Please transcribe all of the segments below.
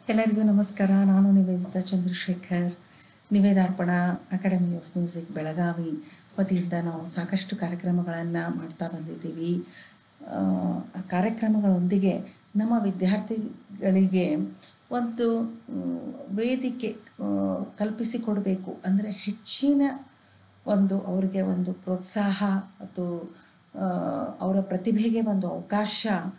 ಎಲ್ಲರಿಗೂ ನಮಸ್ಕಾರ ನಾನು Niveditha Chandrashekar Nivedarpana academy of music Belagavi ವತಿಯಿಂದ ನಾವು ಸಾಕಷ್ಟು ಕಾರ್ಯಕ್ರಮಗಳನ್ನು ಮಾಡ್ತಾ ಬಂದಿದ್ದೀವಿ ಆ, ಆ ಕಾರ್ಯಕ್ರಮಗಳೊಂದಿಗೆ ನಮ್ಮ ವಿದ್ಯಾರ್ಥಿಗಳಿಗೆ ಒಂದು ಮ್, ವೇದಿಕೆ ಆ, ಕಲ್ಪಿಸಿಕೊಡಬೇಕು ಅಂದರೆ ಹೆಚ್ಚಿನ ಒಂದು ಅವರಿಗೆ ಒಂದು ಪ್ರೋತ್ಸಾಹ ಮತ್ತು ಆ, ಅವರ ಪ್ರತಿಭೆಗೆ ಒಂದು ಅವಕಾಶ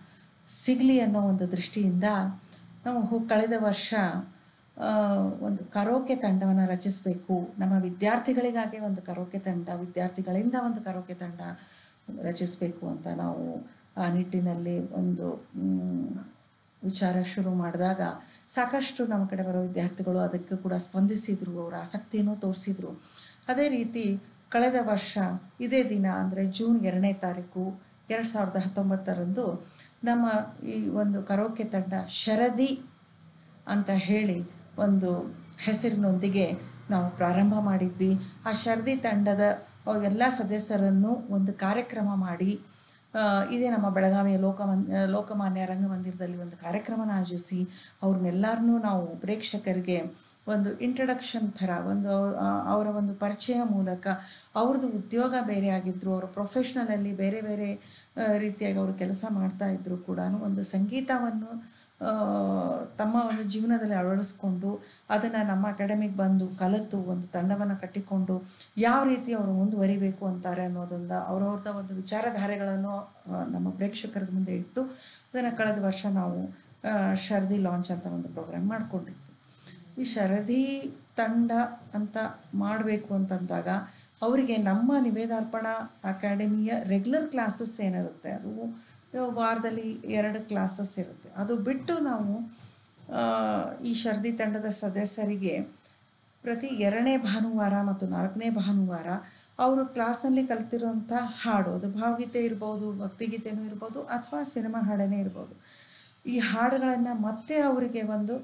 ಸಿಗಲಿ ಅನ್ನೋ ಒಂದು ದೃಷ್ಟಿಯಿಂದ ನಾವು ಹೋ- ಕಳೆದ ವರ್ಷ ಆ, ಒಂದು ಕರೋಕೆ ತಂಡವನ್ನು ರಚಿಸಬೇಕು ನಮ್ಮ ವಿದ್ಯಾರ್ಥಿಗಳಿಗಾಗಿ ಒಂದು ಕರೋಕೆ ತಂಡ ವಿದ್ಯಾರ್ಥಿಗಳಿಂದ ಒಂದು ಕರೋಕೆ ತಂಡ ರಚಿಸಬೇಕು ಅಂತ ನಾವು ಆ ನಿಟ್ಟಿನಲ್ಲಿ ಒಂದು ಮ್, ವಿಚಾರ ಶುರು ಮಾಡಿದಾಗ ಸಾಕಷ್ಟು ನಮ್ಮ ಕಡೆ ಬರೋ ವಿದ್ಯಾರ್ಥಿಗಳು ಅದಕ್ಕೆ ಕೂಡ ಸ್ಪಂದಿಸಿದರು ಅವರ ಆಸಕ್ತಿಯನ್ನು ತೋರಿಸಿದರು ಅದೇ ರೀತಿ ಕಳೆದ ವರ್ಷ ಇದೇ ದಿನ ಅಂದರೆ ಜೂನ್ ಎರಡನೇ ತಾರೀಕು ಎರಡು ಸಾವಿರದ ಹತ್ತೊಂಬತ್ತರಂದು ನಮ್ಮ ಈ ಒಂದು ಕರೋಕೆ ತಂಡ ಶರದಿ ಅಂತ ಹೇಳಿ ಒಂದು ಹೆಸರಿನೊಂದಿಗೆ ನಾವು ಪ್ರಾರಂಭ ಮಾಡಿದ್ವಿ ಆ ಶರದಿ ತಂಡದ ಎಲ್ಲ ಸದಸ್ಯರನ್ನು ಒಂದು ಕಾರ್ಯಕ್ರಮ ಮಾಡಿ ಆ, ಇದೇ ನಮ್ಮ ಬೆಳಗಾವಿಯ ಲೋಕಮನ್ ಲೋಕಮಾನ್ಯ ರಂಗಮಂದಿರದಲ್ಲಿ ಒಂದು ಕಾರ್ಯಕ್ರಮನ ಆಯೋಜಿಸಿ ಅವ್ರನ್ನೆಲ್ಲರನ್ನೂ ನಾವು ಪ್ರೇಕ್ಷಕರಿಗೆ ಒಂದು ಇಂಟ್ರಡಕ್ಷನ್ ಥರ ಒಂದು ಅವ್ರ- ಆ, ಅವರ ಒಂದು ಪರಿಚಯ ಮೂಲಕ ಅವ್ರದ್ದು ಉದ್ಯೋಗ ಬೇರೆ ಆಗಿದ್ರು ಅವರು ಪ್ರೊಫೆಷ್ನಲಲ್ಲಿ ಬೇರೆ ಬೇರೆ ಆ, ರೀತಿಯಾಗಿ ಅವರು ಕೆಲಸ ಮಾಡ್ತಾ ಇದ್ರು ಕೂಡ ಒಂದು ಸಂಗೀತವನ್ನು ಆ, ತಮ್ಮ ಒಂದು ಜೀವನದಲ್ಲಿ ಅಳವಡಿಸ್ಕೊಂಡು ಅದನ್ನು ನಮ್ಮ ಅಕಾಡೆಮಿಗೆ ಬಂದು ಕಲಿತು ಒಂದು ತಂಡವನ್ನು ಕಟ್ಟಿಕೊಂಡು ಯಾವ ರೀತಿ ಅವರು ಮುಂದುವರಿಬೇಕು ಅಂತಾರೆ ಅನ್ನೋದೊಂದ ಅವ್ರವ್ರದ ಒಂದು ವಿಚಾರಧಾರೆಗಳನ್ನು ಆ, ನಮ್ಮ ಪ್ರೇಕ್ಷಕರ ಮುಂದೆ ಇಟ್ಟು ಅದನ್ನು ಕಳೆದ ವರ್ಷ ನಾವು ಆ, ಶರದಿ ಲಾಂಚ್ ಅಂತ ಒಂದು ಪ್ರೋಗ್ರಾಮ್ ಮಾಡಿಕೊಂಡಿದ್ವಿ ಈ ಶರದಿ ತಂಡ ಅಂತ ಮಾಡಬೇಕು ಅಂತಂದಾಗ ಅವರಿಗೆ ನಮ್ಮ ನಿವೇದಾರ್ಪಣ ಅಕಾಡೆಮಿಯ ರೆಗ್ಯುಲರ್ ಕ್ಲಾಸಸ್ ಏನಿರುತ್ತೆ ಅದು ವಾರದಲ್ಲಿ ಎರಡು ಕ್ಲಾಸಸ್ ಇರುತ್ತೆ ಅದು ಬಿಟ್ಟು ನಾವು ಆ, ಈ ಶರದಿ ತಂಡದ ಸದಸ್ಯರಿಗೆ ಪ್ರತಿ ಎರಡನೇ ಭಾನುವಾರ ಮತ್ತು ನಾಲ್ಕನೇ ಭಾನುವಾರ ಅವರು ಕ್ಲಾಸ್ನಲ್ಲಿ ಕಲ್ತಿರೋಂಥ ಹಾಡು ಅದು ಭಾವಗೀತೆ ಇರ್ಬೋದು ಭಕ್ತಿಗೀತೆನೂ ಇರ್ಬೋದು ಅಥವಾ ಸಿನಿಮಾ ಹಾಡನೇ ಇರ್ಬೋದು ಈ ಹಾಡುಗಳನ್ನು ಮತ್ತೆ ಅವರಿಗೆ ಒಂದು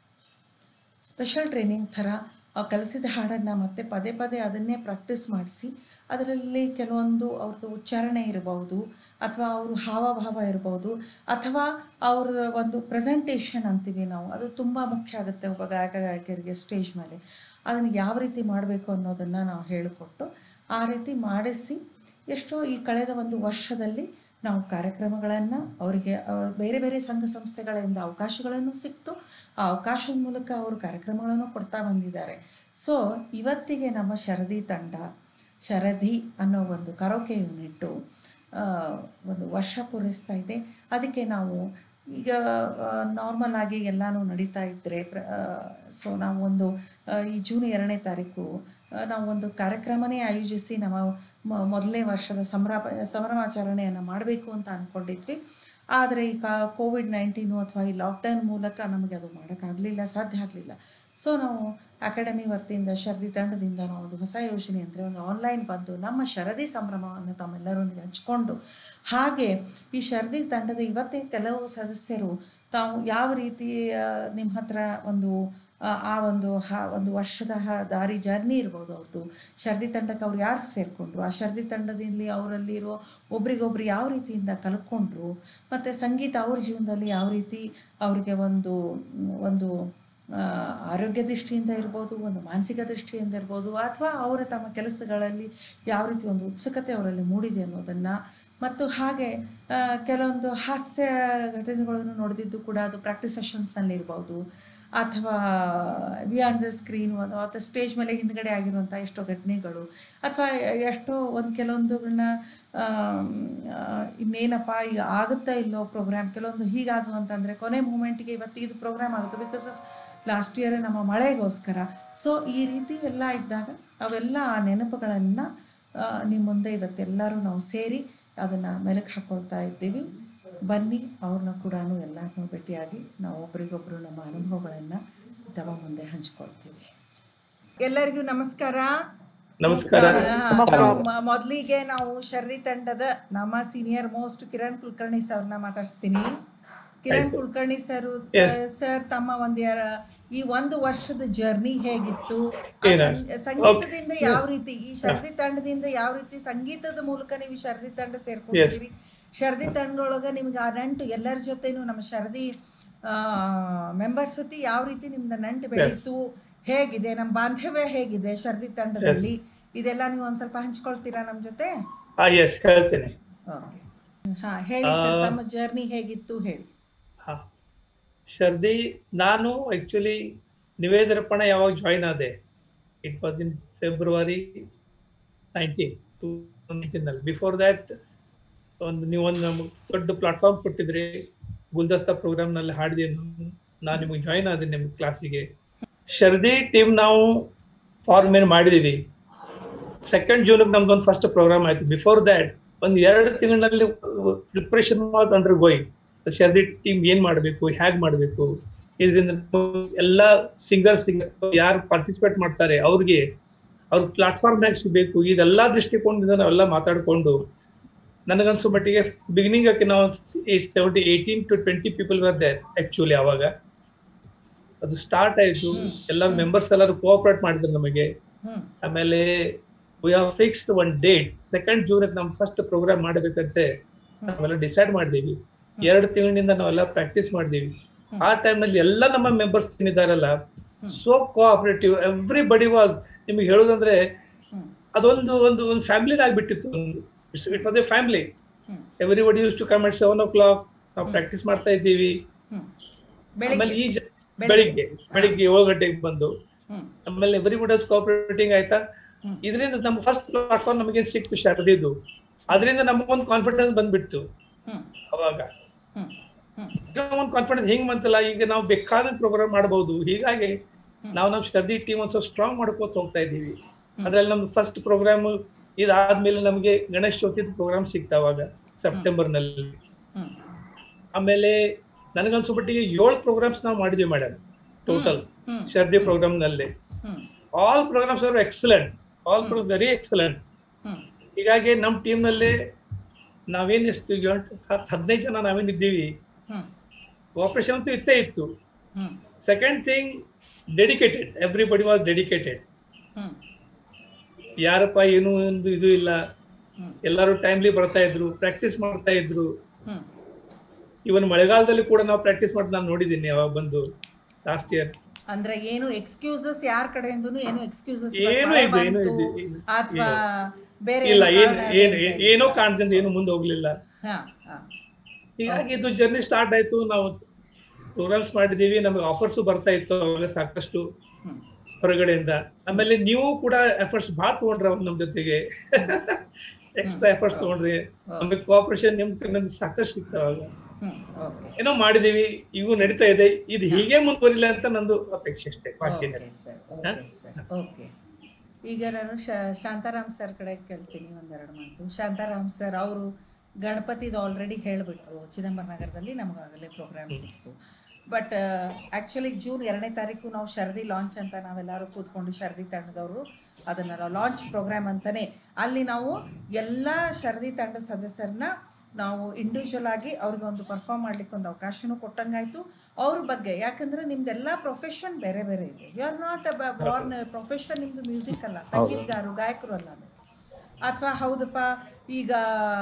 ಸ್ಪೆಷಲ್ ಟ್ರೈನಿಂಗ್ ಥರ ಆ ಕಲಿಸಿದ ಹಾಡನ್ನು ಮತ್ತೆ ಪದೇ ಪದೇ ಅದನ್ನೇ ಪ್ರಾಕ್ಟೀಸ್ ಮಾಡಿಸಿ ಅದರಲ್ಲಿ ಕೆಲವೊಂದು ಅವ್ರದ್ದು ಉಚ್ಚಾರಣೆ ಇರಬಹುದು ಅಥವಾ ಅವರು ಹಾವಭಾವ ಇರ್ಬೋದು ಅಥವಾ ಅವ್ರ ಒಂದು ಪ್ರೆಸೆಂಟೇಷನ್ ಅಂತೀವಿ ನಾವು ಅದು ತುಂಬ ಮುಖ್ಯ ಆಗುತ್ತೆ ಒಬ್ಬ ಗಾಯಕ ಗಾಯಕಿಯರಿಗೆ ಸ್ಟೇಜ್ ಮೇಲೆ ಅದನ್ನು ಯಾವ ರೀತಿ ಮಾಡಬೇಕು ಅನ್ನೋದನ್ನು ನಾವು ಹೇಳಿಕೊಟ್ಟು ಆ ರೀತಿ ಮಾಡಿಸಿ ಎಷ್ಟೋ ಈ ಕಳೆದ ಒಂದು ವರ್ಷದಲ್ಲಿ ನಾವು ಕಾರ್ಯಕ್ರಮಗಳನ್ನು ಅವರಿಗೆ ಆ, ಬೇರೆ ಬೇರೆ ಸಂಘ ಸಂಸ್ಥೆಗಳಿಂದ ಅವಕಾಶಗಳನ್ನು ಸಿಕ್ತು ಆ ಅವಕಾಶದ ಮೂಲಕ ಅವರು ಕಾರ್ಯಕ್ರಮಗಳನ್ನು ಕೊಡ್ತಾ ಬಂದಿದ್ದಾರೆ ಸೊ ಇವತ್ತಿಗೆ ನಮ್ಮ ಶರದಿ ತಂಡ ಶರದಿ ಅನ್ನೋ ಒಂದು ಕರೋಕೆ ಯೂನಿಟ್ಟು ಆ, ಒಂದು ವರ್ಷ ಪೂರೈಸ್ತಾ ಇದೆ ಅದಕ್ಕೆ ನಾವು ಈಗ ನಾರ್ಮಲ್ ಆಗಿ ಎಲ್ಲನೂ ನಡೀತಾ ಇದ್ದರೆ ಪ್ರ ಸೊ ನಾವು ಒಂದು ಆ, ಈ ಜೂನ್ ಎರಡನೇ ತಾರೀಕು ಆ, ನಾವು ಒಂದು ಕಾರ್ಯಕ್ರಮನೇ ಆಯೋಜಿಸಿ ನಮ್ಮ ಮ- ಮೊದಲನೇ ವರ್ಷದ ಸಂಭ್ರಮ ಸಂಭ್ರಮಾಚರಣೆಯನ್ನು ಮಾಡಬೇಕು ಅಂತ ಅಂದ್ಕೊಂಡಿದ್ವಿ ಆದರೆ ಈ ಕಾ ಕೋವಿಡ್ ನೈನ್ಟೀನು ಅಥವಾ ಈ ಲಾಕ್ಡೌನ್ ಮೂಲಕ ನಮಗೆ ಅದು ಮಾಡೋಕ್ಕಾಗಲಿಲ್ಲ ಸಾಧ್ಯ ಆಗಲಿಲ್ಲ ಸೊ ನಾವು ಅಕಾಡೆಮಿ ವತಿಯಿಂದ ಶರದಿ ತಂಡದಿಂದ ನಾವು ಒಂದು ಹೊಸ ಯೋಜನೆ ಅಂದರೆ ಒಂದು ಆನ್ಲೈನ್ ಬಂದು ನಮ್ಮ ಶರದಿ ಸಂಭ್ರಮವನ್ನು ತಮ್ಮೆಲ್ಲರೊಂದಿಗೆ ಹಂಚಿಕೊಂಡು ಹಾಗೆ ಈ ಶರದಿ ತಂಡದ ಇವತ್ತೇ ಕೆಲವು ಸದಸ್ಯರು ತಾವು ಯಾವ ರೀತಿ ನಿಮ್ಮ ಹತ್ರ ಒಂದು ಆ, ಆ ಒಂದು ಹ ಒಂದು ವರ್ಷದ ಹ ದಾರಿ ಜರ್ನಿ ಇರ್ಬೋದು ಅವ್ರದ್ದು ಶರದಿ ತಂಡಕ್ಕೆ ಅವ್ರು ಯಾರು ಸೇರಿಕೊಂಡ್ರು ಆ ಶರದಿ ತಂಡದಲ್ಲಿ ಅವರಲ್ಲಿರೋ ಒಬ್ರಿಗೊಬ್ರು ಯಾವ ರೀತಿಯಿಂದ ಕಲ್ತ್ಕೊಂಡ್ರು ಮತ್ತು ಸಂಗೀತ ಅವ್ರ ಜೀವನದಲ್ಲಿ ಯಾವ ರೀತಿ ಅವರಿಗೆ ಒಂದು ಒಂದು ಆ, ಆರೋಗ್ಯ ದೃಷ್ಟಿಯಿಂದ ಇರ್ಬೋದು ಒಂದು ಮಾನಸಿಕ ದೃಷ್ಟಿಯಿಂದ ಇರ್ಬೋದು ಅಥವಾ ಅವರ ತಮ್ಮ ಕೆಲಸಗಳಲ್ಲಿ ಯಾವ ರೀತಿ ಒಂದು ಉತ್ಸುಕತೆ ಅವರಲ್ಲಿ ಮೂಡಿದೆ ಅನ್ನೋದನ್ನು ಮತ್ತು ಹಾಗೆ ಆ, ಕೆಲವೊಂದು ಹಾಸ್ಯ ಘಟನೆಗಳನ್ನು ನೋಡಿದ್ದು ಕೂಡ ಅದು ಪ್ರಾಕ್ಟೀಸ್ ಸೆಷನ್ಸ್ನಲ್ಲಿ ಇರ್ಬೋದು ಅಥವಾ ಬಿಯಾಂಡ್ ದ ಸ್ಕ್ರೀನ್ ಅಥವಾ ಸ್ಟೇಜ್ ಮೇಲೆ ಹಿಂದ್ಗಡೆ ಆಗಿರುವಂಥ ಎಷ್ಟೋ ಘಟನೆಗಳು ಅಥವಾ ಎಷ್ಟೋ ಒಂದು ಕೆಲವೊಂದುಗಳನ್ನ ಇನ್ನೇನಪ್ಪ ಈಗ ಆಗುತ್ತಾ ಇಲ್ಲೋ ಪ್ರೋಗ್ರಾಮ್ ಕೆಲವೊಂದು ಹೀಗಾದವು ಅಂತಂದರೆ ಕೊನೆ ಮೂಮೆಂಟಿಗೆ ಇವತ್ತು ಇದು ಪ್ರೋಗ್ರಾಮ್ ಆಗುತ್ತೆ ಬಿಕಾಸ್ ಆಫ್ ಲಾಸ್ಟ್ ಇಯರ್ ನಮ್ಮ ಮಳೆಗೋಸ್ಕರ ಸೊ ಈ ರೀತಿ ಎಲ್ಲ ಇದ್ದಾಗ ಅವೆಲ್ಲ ಆ ನೆನಪುಗಳನ್ನು ನಿಮ್ಮ ಮುಂದೆ ಇವತ್ತೆಲ್ಲರೂ ನಾವು ಸೇರಿ ಅದನ್ನು ಮೆಲುಕು ಹಾಕ್ಕೊಳ್ತಾ ಇದ್ದೀವಿ ಬನ್ನಿ ಅವ್ರನ್ನ ಕೂಡ ಎಲ್ಲರನ್ನೂ ಭೇಟಿಯಾಗಿ ನಾವು ಒಬ್ರಿಗೊಬ್ರು ನಮ್ಮ ಅನುಭವಗಳನ್ನು ತಮ್ಮ ಮುಂದೆ ಹಂಚ್ಕೊಳ್ತೀವಿ ಎಲ್ಲರಿಗೂ ನಮಸ್ಕಾರ ನಮಸ್ಕಾರ ಮ- ಮೊದಲಿಗೆ ನಾವು ಶರದಿ ತಂಡದ ನಮ್ಮ ಸೀನಿಯರ್ ಮೋಸ್ಟ್ ಕಿರಣ್ ಕುಲಕರ್ಣಿ ಸರ್ನ ಮಾತಾಡಿಸ್ತೀನಿ ಕಿರಣ್ ಕುಲಕರ್ಣಿ ಸರ್ ಸರ್ ತಮ್ಮ ಒಂದು ಯಾರ- ಈ ಒಂದು ವರ್ಷದ ಜರ್ನಿ ಹೇಗಿತ್ತು ಆ ಸಂ- ಸಂಗೀತದಿಂದ ಯಾವ ರೀತಿ ಈ ಶರದಿ ತಂಡದಿಂದ ಯಾವ ರೀತಿ ಸಂಗೀತದ ಮೂಲಕ ನೀವು ಈ ಶರದಿ ತಂಡ ಸೇರ್ಕೊಂಡಿದ್ದೀರಿ ಶರದಿ ತಂಡದೊಳಗ ನಿಮ್ಗೆ ಆ ನಂಟು ಎಲ್ಲರ ಜೊತೆನೂ ನಮ್ಮ ಶರದಿ ಮೆಂಬರ್ಸ್ ಜೊತೆ ಯಾವ ರೀತಿ ನಿಮ್ದು ನಂಟು ಬೆಳೀತು ಹೇಗಿದೆ ನಮ್ಮ ಬಾಂಧವ್ಯ ಹೇಗಿದೆ ಶರ್ದಿ ತಂಡದಲ್ಲಿ ಇದೆಲ್ಲ ನೀವು ಒಂದ್ ಸ್ವಲ್ಪ ಹಂಚ್ಕೊಳ್ತೀರಾ ನಮ್ಮ ಜೊತೆ ಹಾ ಎಸ್ ಹೇಳ್ತೇನೆ ಓಕೆ ಹಾ ಹೇಳಿ ಸರ್ ತಮ್ಮ ಜರ್ನಿ ಹೇಗಿತ್ತು ಹೇಳಿ ಹಾ ಶರ್ದಿ ನಾನು ಆಕ್ಚುಲಿ ನಿವೇದರ್ಪಣ ಯಾವಾಗ ಜಾಯಿನ್ ಆದೆ it was in February nineteen two ನೈನ್ಟೀನಲ್ಲಿ ಬಿಫೋರ್ ದ್ಯಾಟ್ ಒಂದು ನೀವು ಒಂದು ನಮ್ಗೆ ದೊಡ್ಡ ಪ್ಲಾಟ್ಫಾರ್ಮ್ ಕೊಟ್ಟಿದ್ರಿ ಗುಲ್ದಸ್ತಾ ಪ್ರೋಗ್ರಾಮ್ನಲ್ಲಿ ಹಾಡಿದೆ ನಾನು ನಿಮಗೆ ಜಾಯಿನ್ ಆದೆ ನಿಮ್ಮ ಕ್ಲಾಸಿಗೆ ಶರ್ದಿ ಟೀಮ್ ನಾವು ಫಾರ್ಮ್ ಏನು ಮಾಡಿದೀವಿ ಸೆಕೆಂಡ್ ಜೂನ್ಗೆ ನಮ್ದೊಂದು ಫಸ್ಟ್ ಪ್ರೋಗ್ರಾಮ್ ಆಯ್ತು ಬಿಫೋರ್ ದ್ಯಾಟ್ ಒಂದು ಎರಡು ತಿಂಗಳಲ್ಲಿ preparation was undergoing Sharadi team ಏನ್ ಮಾಡಬೇಕು ಹೇಗ್ ಮಾಡಬೇಕು ಇದರಿಂದ ಎಲ್ಲ ಸಿಂಗರ್ಸ್ ಯಾರು ಪಾರ್ಟಿಸಿಪೇಟ್ ಮಾಡ್ತಾರೆ ಅವ್ರಿಗೆ ಅವ್ರ ಪ್ಲಾಟ್ಫಾರ್ಮ್ ಮ್ಯಾಗ ಸಿಗಬೇಕು ಇದೆಲ್ಲ ದೃಷ್ಟಿಕೋನದಿಂದ ನಾವೆಲ್ಲ ಮಾತಾಡ್ಕೊಂಡು ನನಗನ್ಸೋ ಮಟ್ಟಿಗೆ ಬಿಗಿನಿಂಗ್ ಆಗಿ ನಾವು eight seventy eighteen to twenty people were there actually ಅವಾಗ ಅದು ಸ್ಟಾರ್ಟ್ ಆಯ್ತು ಎಲ್ಲ ಮೆಂಬರ್ಸ್ ಎಲ್ಲರೂ ಕೋಆಪರೇಟ್ ಮಾಡಿದ್ರು ನಮಗೆ ಹ್ಮ್ ಆಮೇಲೆ we are fixed one date second June ನಮ್ ಫಸ್ಟ್ ಪ್ರೋಗ್ರಾಮ್ ಮಾಡಬೇಕಂತೆ ನಾವೆಲ್ಲ ಡಿಸೈಡ್ ಮಾಡಿದೀವಿ ಎರಡು ತಿಂಗಳಿನಿಂದ ನಾವೆಲ್ಲ ಪ್ರಾಕ್ಟೀಸ್ ಮಾಡಿದೀವಿ ಆ time ನಲ್ಲಿ ಎಲ್ಲ ನಮ್ಮ ಮೆಂಬರ್ಸ್ ಏನಿದಾರಲ್ಲ ಸೋ ಕೋಆಪರೇಟಿವ್ ಎವ್ರಿಬಡಿ ವಾಸ್ ನಿಮಗೆ ಹೇಳೋದಂದ್ರೆ ಹ್ಮ್ ಅದೊಂದು ಒಂದು ಒಂದು ಫ್ಯಾಮಿಲಿ ಆಗ್ಬಿಟ್ಟಿತ್ತು it was a family hmm everybody used to come at seven o'clock ನಾವು ಪ್ರಾಕ್ಟೀಸ್ ಮಾಡ್ತಾ ಇದ್ದೀವಿ ಹ್ಮ್ ಆಮೇಲೆ ಬೆಳಿಗ್ಗೆ ಈ ಜ- ಬೆಳಿಗ್ಗೆ ಬೆಳಿಗ್ಗೆ ಏಳು ಗಂಟೆಗೆ ಬಂದು ಹ್ಮ್ ಆಮೇಲೆ ಎವ್ರಿಬಡಿ ಕೋಆಪರೇಟಿಂಗ್ ಆಯ್ತಾ ಹ್ಮ್. ಇದರಿಂದ ನಮ್ಮ ಫಸ್ಟ್ ಪ್ಲಾಟ್ಫಾರ್ಮ್ ನಮಗೆ ಸಿಕ್ತು ಶರ್ದಿದ್ದು ಅದರಿಂದ ನಮಗೊಂದು ಕಾನ್ಫಿಡೆನ್ಸ್ ಬಂದ್ಬಿಡ್ತು ಹ್ಮ್ ಅವಾಗ ಹ್ಮ್ ಹ್ಮ್ ಈಗ ಒಂದು ಕಾನ್ಫಿಡೆನ್ಸ್ ಹಿಂಗ್ ಬಂತಲ್ಲ ಈಗ ನಾವು ಬೇಕಾದ ಪ್ರೋಗ್ರಾಮ್ ಮಾಡಬಹುದು ಹೀಗಾಗಿ ನಾವು ನಮ್ಮ ಶರ್ದಿ ಟೀಮ್ ಒಂದು ಸ್ವಲ್ಪ ಸ್ಟ್ರಾಂಗ್ ಮಾಡ್ಕೋತ ಹೋಗ್ತಾ ಇದ್ದೀವಿ ಅದ್ರಲ್ಲಿ ನಮ್ದು ಫಸ್ಟ್ ಪ್ರೋಗ್ರಾಮ್ ಇದಾದ್ಮೇಲೆ ನಮಗೆ ಗಣೇಶ್ ಚೌತಿದ್ ಪ್ರೋಗ್ರಾಮ್ ಸಿಕ್ತ ಅವಾಗ ಸೆಪ್ಟೆಂಬರ್ ನಲ್ಲಿ ಹ್ಮ್ ಆಮೇಲೆ ನನಗನ್ಸೋ ಮಟ್ಟಿಗೆ ಏಳು ಪ್ರೋಗ್ರಾಮ್ಸ್ ನಾವು ಮಾಡಿದ್ವಿ madam total hmm Sharadi program ನಲ್ಲಿ hmm all programs are excellent all program very excellent hmm ಹೀಗಾಗಿ ನಮ್ಮ ಟೀಮ್ ನಲ್ಲಿ ನಾವೇನ್ ಎಷ್ಟು ಎಂಟು ಹತ್ತು ಹದಿನೈದು ಜನ ನಾವೇನ್ ಇದ್ದೀವಿ ಹ್ಮ್ ಕೋಆಪರೇಷನ್ ಅಂತೂ ಇತ್ತೇ ಇತ್ತು hmm second thing dedicated everybody was dedicated hmm ಯಾರಪ್ಪ ಏನು ಒಂದು ಇದು ಇಲ್ಲ ಹ್ಮ್ ಎಲ್ಲರೂ ಟೈಮ್ಲಿ ಬರ್ತಾ ಇದ್ರು ಪ್ರಾಕ್ಟೀಸ್ ಮಾಡ್ತಾ ಇದ್ರು ಹ್ಮ್ ಇವನ್ ಮಳೆಗಾಲದಲ್ಲಿ ಕೂಡ ನಾವು ಪ್ರಾಕ್ಟೀಸ್ ಮಾಡಿ ನಾನು ನೋಡಿದ್ದೀನಿ ಅವಾಗ ಬಂದು ಲಾಸ್ಟ್ ಇಯರ್ ಅಂದ್ರೆ ಏನು ಎಕ್ಸ್ಕ್ಯೂಸಸ್ ಯಾರ ಕಡೆಯಿಂದನೂ ಏನು ಎಕ್ಸ್ಕ್ಯೂಸಸ್ ಏನು ಇದು, ಏನು ಇದು, ಏನು- ಅಥವಾ ಬೇರೆ ಇಲ್ಲ ಏನೋ ಏನ್ ಕಾರಣ ಏನ್ ಇದೆ? ಏನೋ ಕಾರಣದಿಂದ ಏನು ಮುಂದೆ ಹೋಗ್ಲಿಲ್ಲ ಹಾ ಹಾ ಹೀಗಾಗಿ ಇದು ಜರ್ನಿ ಸ್ಟಾರ್ಟ್ ಆಯ್ತು ನಾವು ಪ್ರೋಗ್ರಾಮ್ಸ್ ಮಾಡಿದೀವಿ ನಮಗೆ ಆಫರ್ಸ್ ಬರ್ತಾ ಇತ್ತು ಅವಾಗ ಸಾಕಷ್ಟು ಹ್ಮ್ ಹೊರಗಡೆಯಿಂದ ಆಮೇಲೆ ನೀವು ಕೂಡ ಎಫರ್ಟ್ಸ್ ಭಾಳ ತಗೊಂಡ್ರ ನಮ್ ಜೊತೆಗೆ ಎಕ್ಸ್ಟ್ರಾ ಎಫರ್ಟ್ಸ್ ತಗೊಂಡ್ರಿ ನಮಗೆ ಕೋಆಪರೇಷನ್ ನಿಮ್ ಕಡೆಯಿಂದ ಸಾಕಷ್ಟು ಸಿಗ್ತಾವಾಗ ಹ್ಮ್ ಓಕೆ ಏನೋ ಮಾಡಿದೀವಿ ಇವು ನಡೀತಾ ಇದೆ ಇದು ಹೀಗೆ ಮುಂದುವರಿಲ್ಲ ಅಂತ ನಂದು ಅಪೇಕ್ಷೆ ಅಷ್ಟೇ ಬಾಕಿ okay sir okay sir okay ಈಗ ನಾನು ಶ- ಶಾಂತಾರಾಮ್ ಸರ್ ಕಡೆ ಕೇಳ್ತೀನಿ ಒಂದೆರಡು ಮಾತು ಶಾಂತಾರಾಮ್ ಸರ್ ಅವರು ಗಣಪತಿದು ಆಲ್ರೆಡಿ ಹೇಳಿಬಿಟ್ರು ಚಿದಂಬರ ನಗರದಲ್ಲಿ ನಮಗಾಗಲೇ ಪ್ರೋಗ್ರಾಮ್ ಸಿಕ್ತು ಬಟ್ ಆ್ಯಕ್ಚುಲಿ ಜೂನ್ ಎರಡನೇ ತಾರೀಕು ನಾವು ಶರದಿ ಲಾಂಚ್ ಅಂತ ನಾವೆಲ್ಲರೂ ಕೂತ್ಕೊಂಡು ಶರದಿ ತಂಡದವರು ಅದನ್ನು ಲಾಂಚ್ ಪ್ರೋಗ್ರಾಮ್ ಅಂತಲೇ ಅಲ್ಲಿ ನಾವು ಎಲ್ಲ ಶರದಿ ತಂಡ ಸದಸ್ಯರನ್ನ ನಾವು ಇಂಡಿವಿಜುವಲ್ ಆಗಿ ಅವ್ರಿಗೆ ಒಂದು ಪರ್ಫಾರ್ಮ್ ಮಾಡ್ಲಿಕ್ಕೆ ಒಂದು ಅವಕಾಶನೂ ಕೊಟ್ಟಂಗಾಯ್ತು ಅವ್ರ ಬಗ್ಗೆ ಯಾಕಂದ್ರೆ ನಿಮ್ದೆಲ್ಲ ಪ್ರೊಫೆಷನ್ ಬೇರೆ ಬೇರೆ ಇದೆ you are not born profession ನಿಮ್ದು ಮ್ಯೂಸಿಕ್ ಅಲ್ಲ ಸಂಗೀತಗಾರರು ಗಾಯಕರು ಅಲ್ಲ ನೀವು ಅಥವಾ ಹೌದಪ್ಪ ಈಗ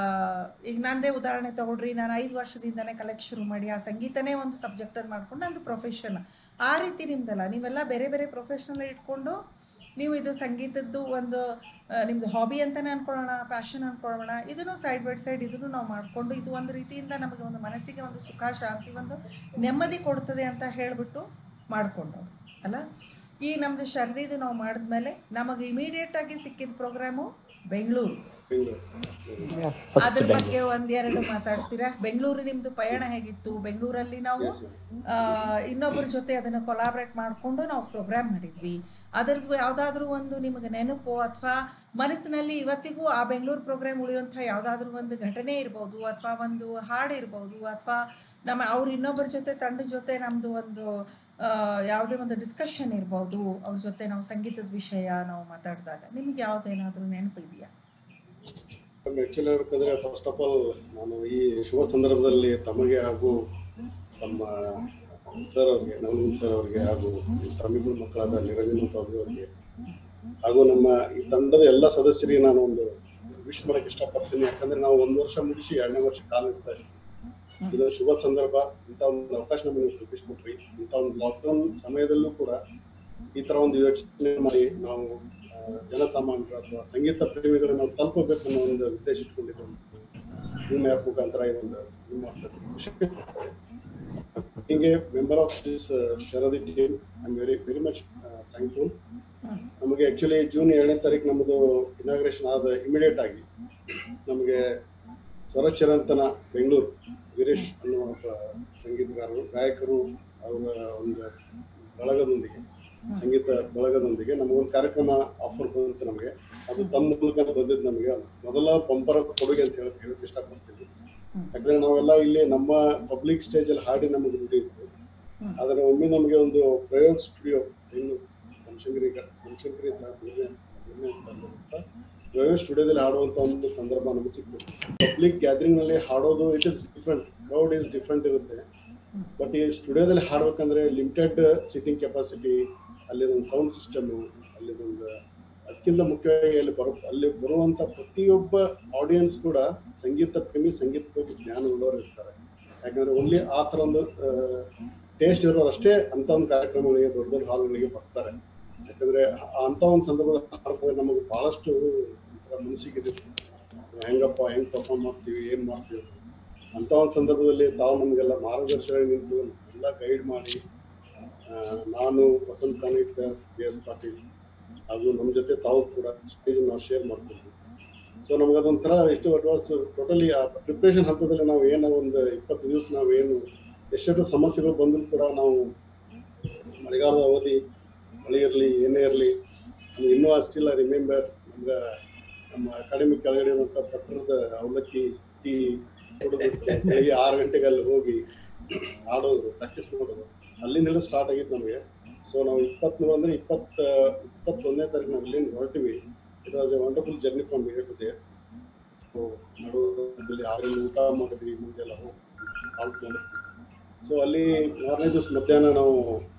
ಈಗ ನಂದೇ ಉದಾಹರಣೆ ತಗೊಳ್ರಿ ನಾನು ಐದು ವರ್ಷದಿಂದನೇ ಕಲೆಕ್ಟ್ ಶುರು ಮಾಡಿ ಆ ಸಂಗೀತನೇ ಒಂದು ಸಬ್ಜೆಕ್ಟ್ ಅಂತ ಮಾಡ್ಕೊಂಡು ನಂದು ಪ್ರೊಫೆಷನ್ ಆ ರೀತಿ ನಿಮ್ದಲ್ಲ ನೀವೆಲ್ಲ ಬೇರೆ ಬೇರೆ ಪ್ರೊಫೆಷನಲ್ ಇಟ್ಕೊಂಡು ನೀವು ಇದು ಸಂಗೀತದ್ದು ಒಂದು ಆ, ನಿಮ್ದು ಹಾಬಿ ಅಂತಲೇ ಅನ್ಕೊಳ್ಳೋಣ ಪ್ಯಾಷನ್ ಅನ್ಕೊಳ್ಳೋಣ ಇದನ್ನು ಸೈಡ್ ಬೈ ಸೈಡ್ ಇದನ್ನು ನಾವು ಮಾಡಿಕೊಂಡು ಇದು ಒಂದು ರೀತಿಯಿಂದ ನಮಗೆ ಒಂದು ಮನಸ್ಸಿಗೆ ಒಂದು ಸುಖ ಶಾಂತಿ ಒಂದು ನೆಮ್ಮದಿ ಕೊಡ್ತದೆ ಅಂತ ಹೇಳಿಬಿಟ್ಟು ಮಾಡಿಕೊಂಡವ್ರು ಅಲ್ಲ ಈ ನಮ್ಮದು ಶರ್ದಿದು ನಾವು ಮಾಡಿದ್ಮೇಲೆ ನಮಗೆ ಇಮಿಡಿಯೇಟಾಗಿ ಸಿಕ್ಕಿದ ಪ್ರೋಗ್ರಾಮು ಬೆಂಗಳೂರು ಅದ್ರ ಬಗ್ಗೆ ಒಂದೆರಡು ಮಾತಾಡ್ತೀರಾ ಬೆಂಗಳೂರು ನಿಮ್ದು ಪಯಣ ಹೇಗಿತ್ತು ಬೆಂಗಳೂರಲ್ಲಿ ನಾವು ಆ, ಇನ್ನೊಬ್ಬರ ಜೊತೆ ಅದನ್ನು ಕೊಲಾಬ್ರೇಟ್ ಮಾಡಿಕೊಂಡು ನಾವು ಪ್ರೋಗ್ರಾಮ್ ಮಾಡಿದ್ವಿ ಅದರದ್ದು ಯಾವುದಾದ್ರೂ ಒಂದು ನಿಮಗೆ ನೆನಪು ಅಥವಾ ಮನಸ್ಸಿನಲ್ಲಿ ಇವತ್ತಿಗೂ ಆ ಬೆಂಗಳೂರು ಪ್ರೋಗ್ರಾಮ್ ಉಳಿಯುವಂಥ ಯಾವುದಾದ್ರೂ ಒಂದು ಘಟನೆ ಇರ್ಬೋದು ಅಥವಾ ಒಂದು ಹಾಡು ಇರ್ಬೋದು ಅಥವಾ ನಮ್ಮ ಅವ್ರು ಇನ್ನೊಬ್ಬರ ಜೊತೆ ತಂಡದ ಜೊತೆ ನಮ್ಮದು ಒಂದು ಆ, ಯಾವುದೇ ಒಂದು ಡಿಸ್ಕಷನ್ ಇರ್ಬೋದು ಅವ್ರ ಜೊತೆ ನಾವು ಸಂಗೀತದ ವಿಷಯ ನಾವು ಮಾತಾಡಿದಾಗ ನಿಮ್ಗೆ ಯಾವುದೇನಾದ್ರೂ ನೆನಪು ಇದೆಯಾ ಆಕ್ಚುಲಿ ಹೇಳ್ಬೇಕಂದ್ರೆ ಫಸ್ಟ್ ಆಫ್ ಆಲ್ ನಾನು ಈ ಶುಭ ಸಂದರ್ಭದಲ್ಲಿ ತಮಗೆ ಹಾಗೂ ನಮ್ಮ ಸರ್ ಅವ್ರಿಗೆ ನವನೀತ್ ಸರ್ ಅವರಿಗೆ ಹಾಗೂ ಈ ತಮ್ಮಿಬ್ಬರು ಮಕ್ಕಳಾದ ನಿರಂಜನ್ ಮತ್ತು ಅವರಿಗೆ ಹಾಗೂ ನಮ್ಮ ಈ ತಂಡದ ಎಲ್ಲ ಸದಸ್ಯರಿಗೆ ನಾನು ಒಂದು ವಿಶ್ ಮಾಡಕ್ಕೆ ಇಷ್ಟಪಡ್ತೀನಿ ಯಾಕಂದ್ರೆ ನಾವು ಒಂದು ವರ್ಷ ಮುಗಿಸಿ ಎರಡನೇ ವರ್ಷ ಕಾಲ ಇರ್ತಾ ಇದ್ದೀವಿ ಇದು ಶುಭ ಸಂದರ್ಭ ಇಂಥ ಒಂದು ಅವಕಾಶ ನಮಗೆ ಕಲ್ಪಿಸ್ಕೊಟ್ರಿ ಇಂಥ ಒಂದು ಲಾಕ್ಡೌನ್ ಸಮಯದಲ್ಲೂ ಕೂಡ ಈ ತರ ಒಂದು ಯೋಚನೆ ಮಾಡಿ ನಾವು ಆ, ಜನಸಾಮಾನ್ಯರು ಅಥವಾ ಸಂಗೀತ ಪ್ರೇಮಿಗಳನ್ನ ನಾವು ತಲುಪಬೇಕು ಅನ್ನೋ ಒಂದು ಉದ್ದೇಶ ಇಟ್ಕೊಂಡಿದ್ದೇವೆ ನಿಮ್ಮ ಆ್ಯಪ್ ಮುಖಾಂತರ ಈ ಒಂದು ನಿಮ್ಮ ಖುಷಿ ಹಿಂಗೆ member of this Sharadi team I am very very much thankful ನಮಗೆ ಆಕ್ಚುಲಿ ಜೂನ್ ಏಳನೇ ತಾರೀಕು ನಮ್ಮದು ಇನಾಗ್ರೇಷನ್ ಆದ ಇಮಿಡಿಯೇಟ್ ಆಗಿ ನಮಗೆ ಸ್ವರಚರಂತನ ಬೆಂಗಳೂರು ವೀರೇಶ್ ಅನ್ನುವ ಒಬ್ಬ ಸಂಗೀತಗಾರರು ಗಾಯಕರು ಅವರ ಒಂದು ಬಳಗದೊಂದಿಗೆ ಸಂಗೀತ ಬಳಗದೊಂದಿಗೆ ನಮಗೊಂದು ಕಾರ್ಯಕ್ರಮ ಆಫರ್ ಬಂತು ನಮಗೆ ಅದು ತಮ್ಮ ಮೂಲಕ ಬಂದಿದ್ದು ನಮಗೆ ಮೊದಲ ಬಂಪರ ಕೊಡುಗೆ ಅಂತ ಹೇಳಿ ಹೇಳಕ್ ಇಷ್ಟಪಡ್ತೀನಿ ಯಾಕಂದ್ರೆ ನಾವೆಲ್ಲ ಇಲ್ಲಿ ನಮ್ಮ ಪಬ್ಲಿಕ್ ಸ್ಟೇಜ್ ಅಲ್ಲಿ ಹಾಡಿ ನಮಗೆ ದುಡಿಯಿತ್ತು ಆದ್ರೆ ಒಮ್ಮೆ ನಮಗೆ ಒಂದು ಪ್ರಯೋಗ ಸ್ಟುಡಿಯೋ ಇನ್ನು ಬನಶಂಕರಿ ಬನಶಂಕರಿ ಪ್ರಯೋಗ ಸ್ಟುಡಿಯೋದಲ್ಲಿ ಹಾಡುವಂತ ಒಂದು ಸಂದರ್ಭ ನಮಗೆ ಸಿಕ್ತು ಪಬ್ಲಿಕ್ ಗ್ಯಾದರಿಂಗ್ ನಲ್ಲಿ ಹಾಡೋದು it is different crowd is different ಇರುತ್ತೆ ಬಟ್ ಈ ಸ್ಟುಡಿಯೋದಲ್ಲಿ ಹಾಡ್ಬೇಕಂದ್ರೆ ಲಿಮಿಟೆಡ್ ಸಿಟ್ಟಿಂಗ್ ಕೆಪಾಸಿಟಿ ಅಲ್ಲಿ ಒಂದು ಸೌಂಡ್ ಸಿಸ್ಟಮ್ ಅಲ್ಲಿ ಒಂದು ಅದಕ್ಕಿಂತ ಮುಖ್ಯವಾಗಿ ಅಲ್ಲಿ ಬರೋ ಅಲ್ಲಿ ಬರುವಂತ ಪ್ರತಿಯೊಬ್ಬ ಆಡಿಯನ್ಸ್ ಕೂಡ ಸಂಗೀತ ಪ್ರೇಮಿ ಸಂಗೀತ ಬಗ್ಗೆ ಜ್ಞಾನ ಉಳ್ಳವರು ಇರ್ತಾರೆ ಯಾಕಂದ್ರೆ ಓನ್ಲಿ ಆ ತರ ಒಂದು ಟೇಸ್ಟ್ ಇರೋರು ಅಷ್ಟೇ ಅಂತ ಒಂದು ಕಾರ್ಯಕ್ರಮಗಳಿಗೆ ದೊಡ್ಡ ದೊಡ್ಡ ಹಾಲ್ಗಳಿಗೆ ಬರ್ತಾರೆ ಯಾಕಂದ್ರೆ ಆ- ಅಂತ ಒಂದು ಸಂದರ್ಭದಲ್ಲಿ ಹಾಡ್ಬೇಕಾದ್ರೆ ನಮಗೆ ಬಹಳಷ್ಟು ಒಂಥರ ಮನಸ್ಸಿಗೆ ಇದು ಹೆಂಗಪ್ಪ ಹೆಂಗ್ ಪರ್ಫಾರ್ಮ್ ಮಾಡ್ತೀವಿ ಏನ್ ಮಾಡ್ತೀವಿ ಅಂತ ಒಂದು ಸಂದರ್ಭದಲ್ಲಿ ತಾವು ನಮಗೆಲ್ಲ ಮಾರ್ಗದರ್ಶನ ನಿಂತು ಎಲ್ಲ ಗೈಡ್ ಮಾಡಿ ಆ, ನಾನು ವಸಂತ್ ಕಾನಿಟ್ಕರ್ ಬಿ ಎಸ್ ಪಾಟೀಲ್ ಹಾಗೂ ನಮ್ಮ ಜೊತೆ ತಾವು ಕೂಡ ಸ್ಟೇಜ್ ನಾವು ಶೇರ್ ಮಾಡ್ತಿದ್ವಿ ಸೊ ನಮ್ಗೆ ಅದೊಂಥರ ಎಷ್ಟು ಇಟ್ ವಾಸ್ ಟೋಟಲಿ ಆ ಪ್ರಿಪ್ರೇಷನ್ ಹಂತದಲ್ಲಿ ನಾವು ಏನೋ ಒಂದು ಇಪ್ಪತ್ತು ದಿವಸ ನಾವು ಏನು ಎಷ್ಟೆಷ್ಟು ಸಮಸ್ಯೆಗಳು ಬಂದರೂ ಕೂಡ ನಾವು ಮಳೆಗಾಲದ ಅವಧಿ ಮಳೆ ಇರಲಿ ಏನೇ ಇರಲಿ ನಮ್ಗೆ ಇನ್ನೂ ಸ್ಟಿಲ್ ರಿಮೆಂಬರ್ ನಮ್ಗೆ ನಮ್ಮ ಅಕಾಡೆಮಿ ಕೆಳಗಡೆ ಇರುವಂಥ ಪಟ್ಟಣದ ಅವಲಕ್ಕಿ ಟೀ ಕುಡಿದು ಬೆಳಿಗ್ಗೆ ಆರು ಗಂಟೆಗೆ ಅಲ್ಲಿ ಹೋಗಿ ಆಡೋದು ಪ್ರಾಕ್ಟೀಸ್ ಮಾಡೋದು ಅಲ್ಲಿಂದಲೇ ಸ್ಟಾರ್ಟ್ ಆಗಿತ್ತು ನಮಗೆ ಸೊ ನಾವು ಇಪ್ಪತ್ಮೂರು ಅಂದ್ರೆ ಇಪ್ಪತ್ತ ಇಪ್ಪತ್ತೊಂದನೇ ತಾರೀಕು ನಾವು ಇಲ್ಲಿಂದ ಹೊರಟಿವಿ it was a wonderful journey from ಇರುತ್ತೆ ಸೊ ನಡುವಲ್ಲಿ ಆರಲ್ಲಿ ಊಟ ಮಾಡಿದ್ವಿ ಮುಂದೆಲ್ಲ ಹೋಗಿ halt ಮಾಡಿದ್ವಿ ಸೊ ಅಲ್ಲಿ ಮಾರನೇ ದಿವಸ ಮಧ್ಯಾಹ್ನ ನಾವು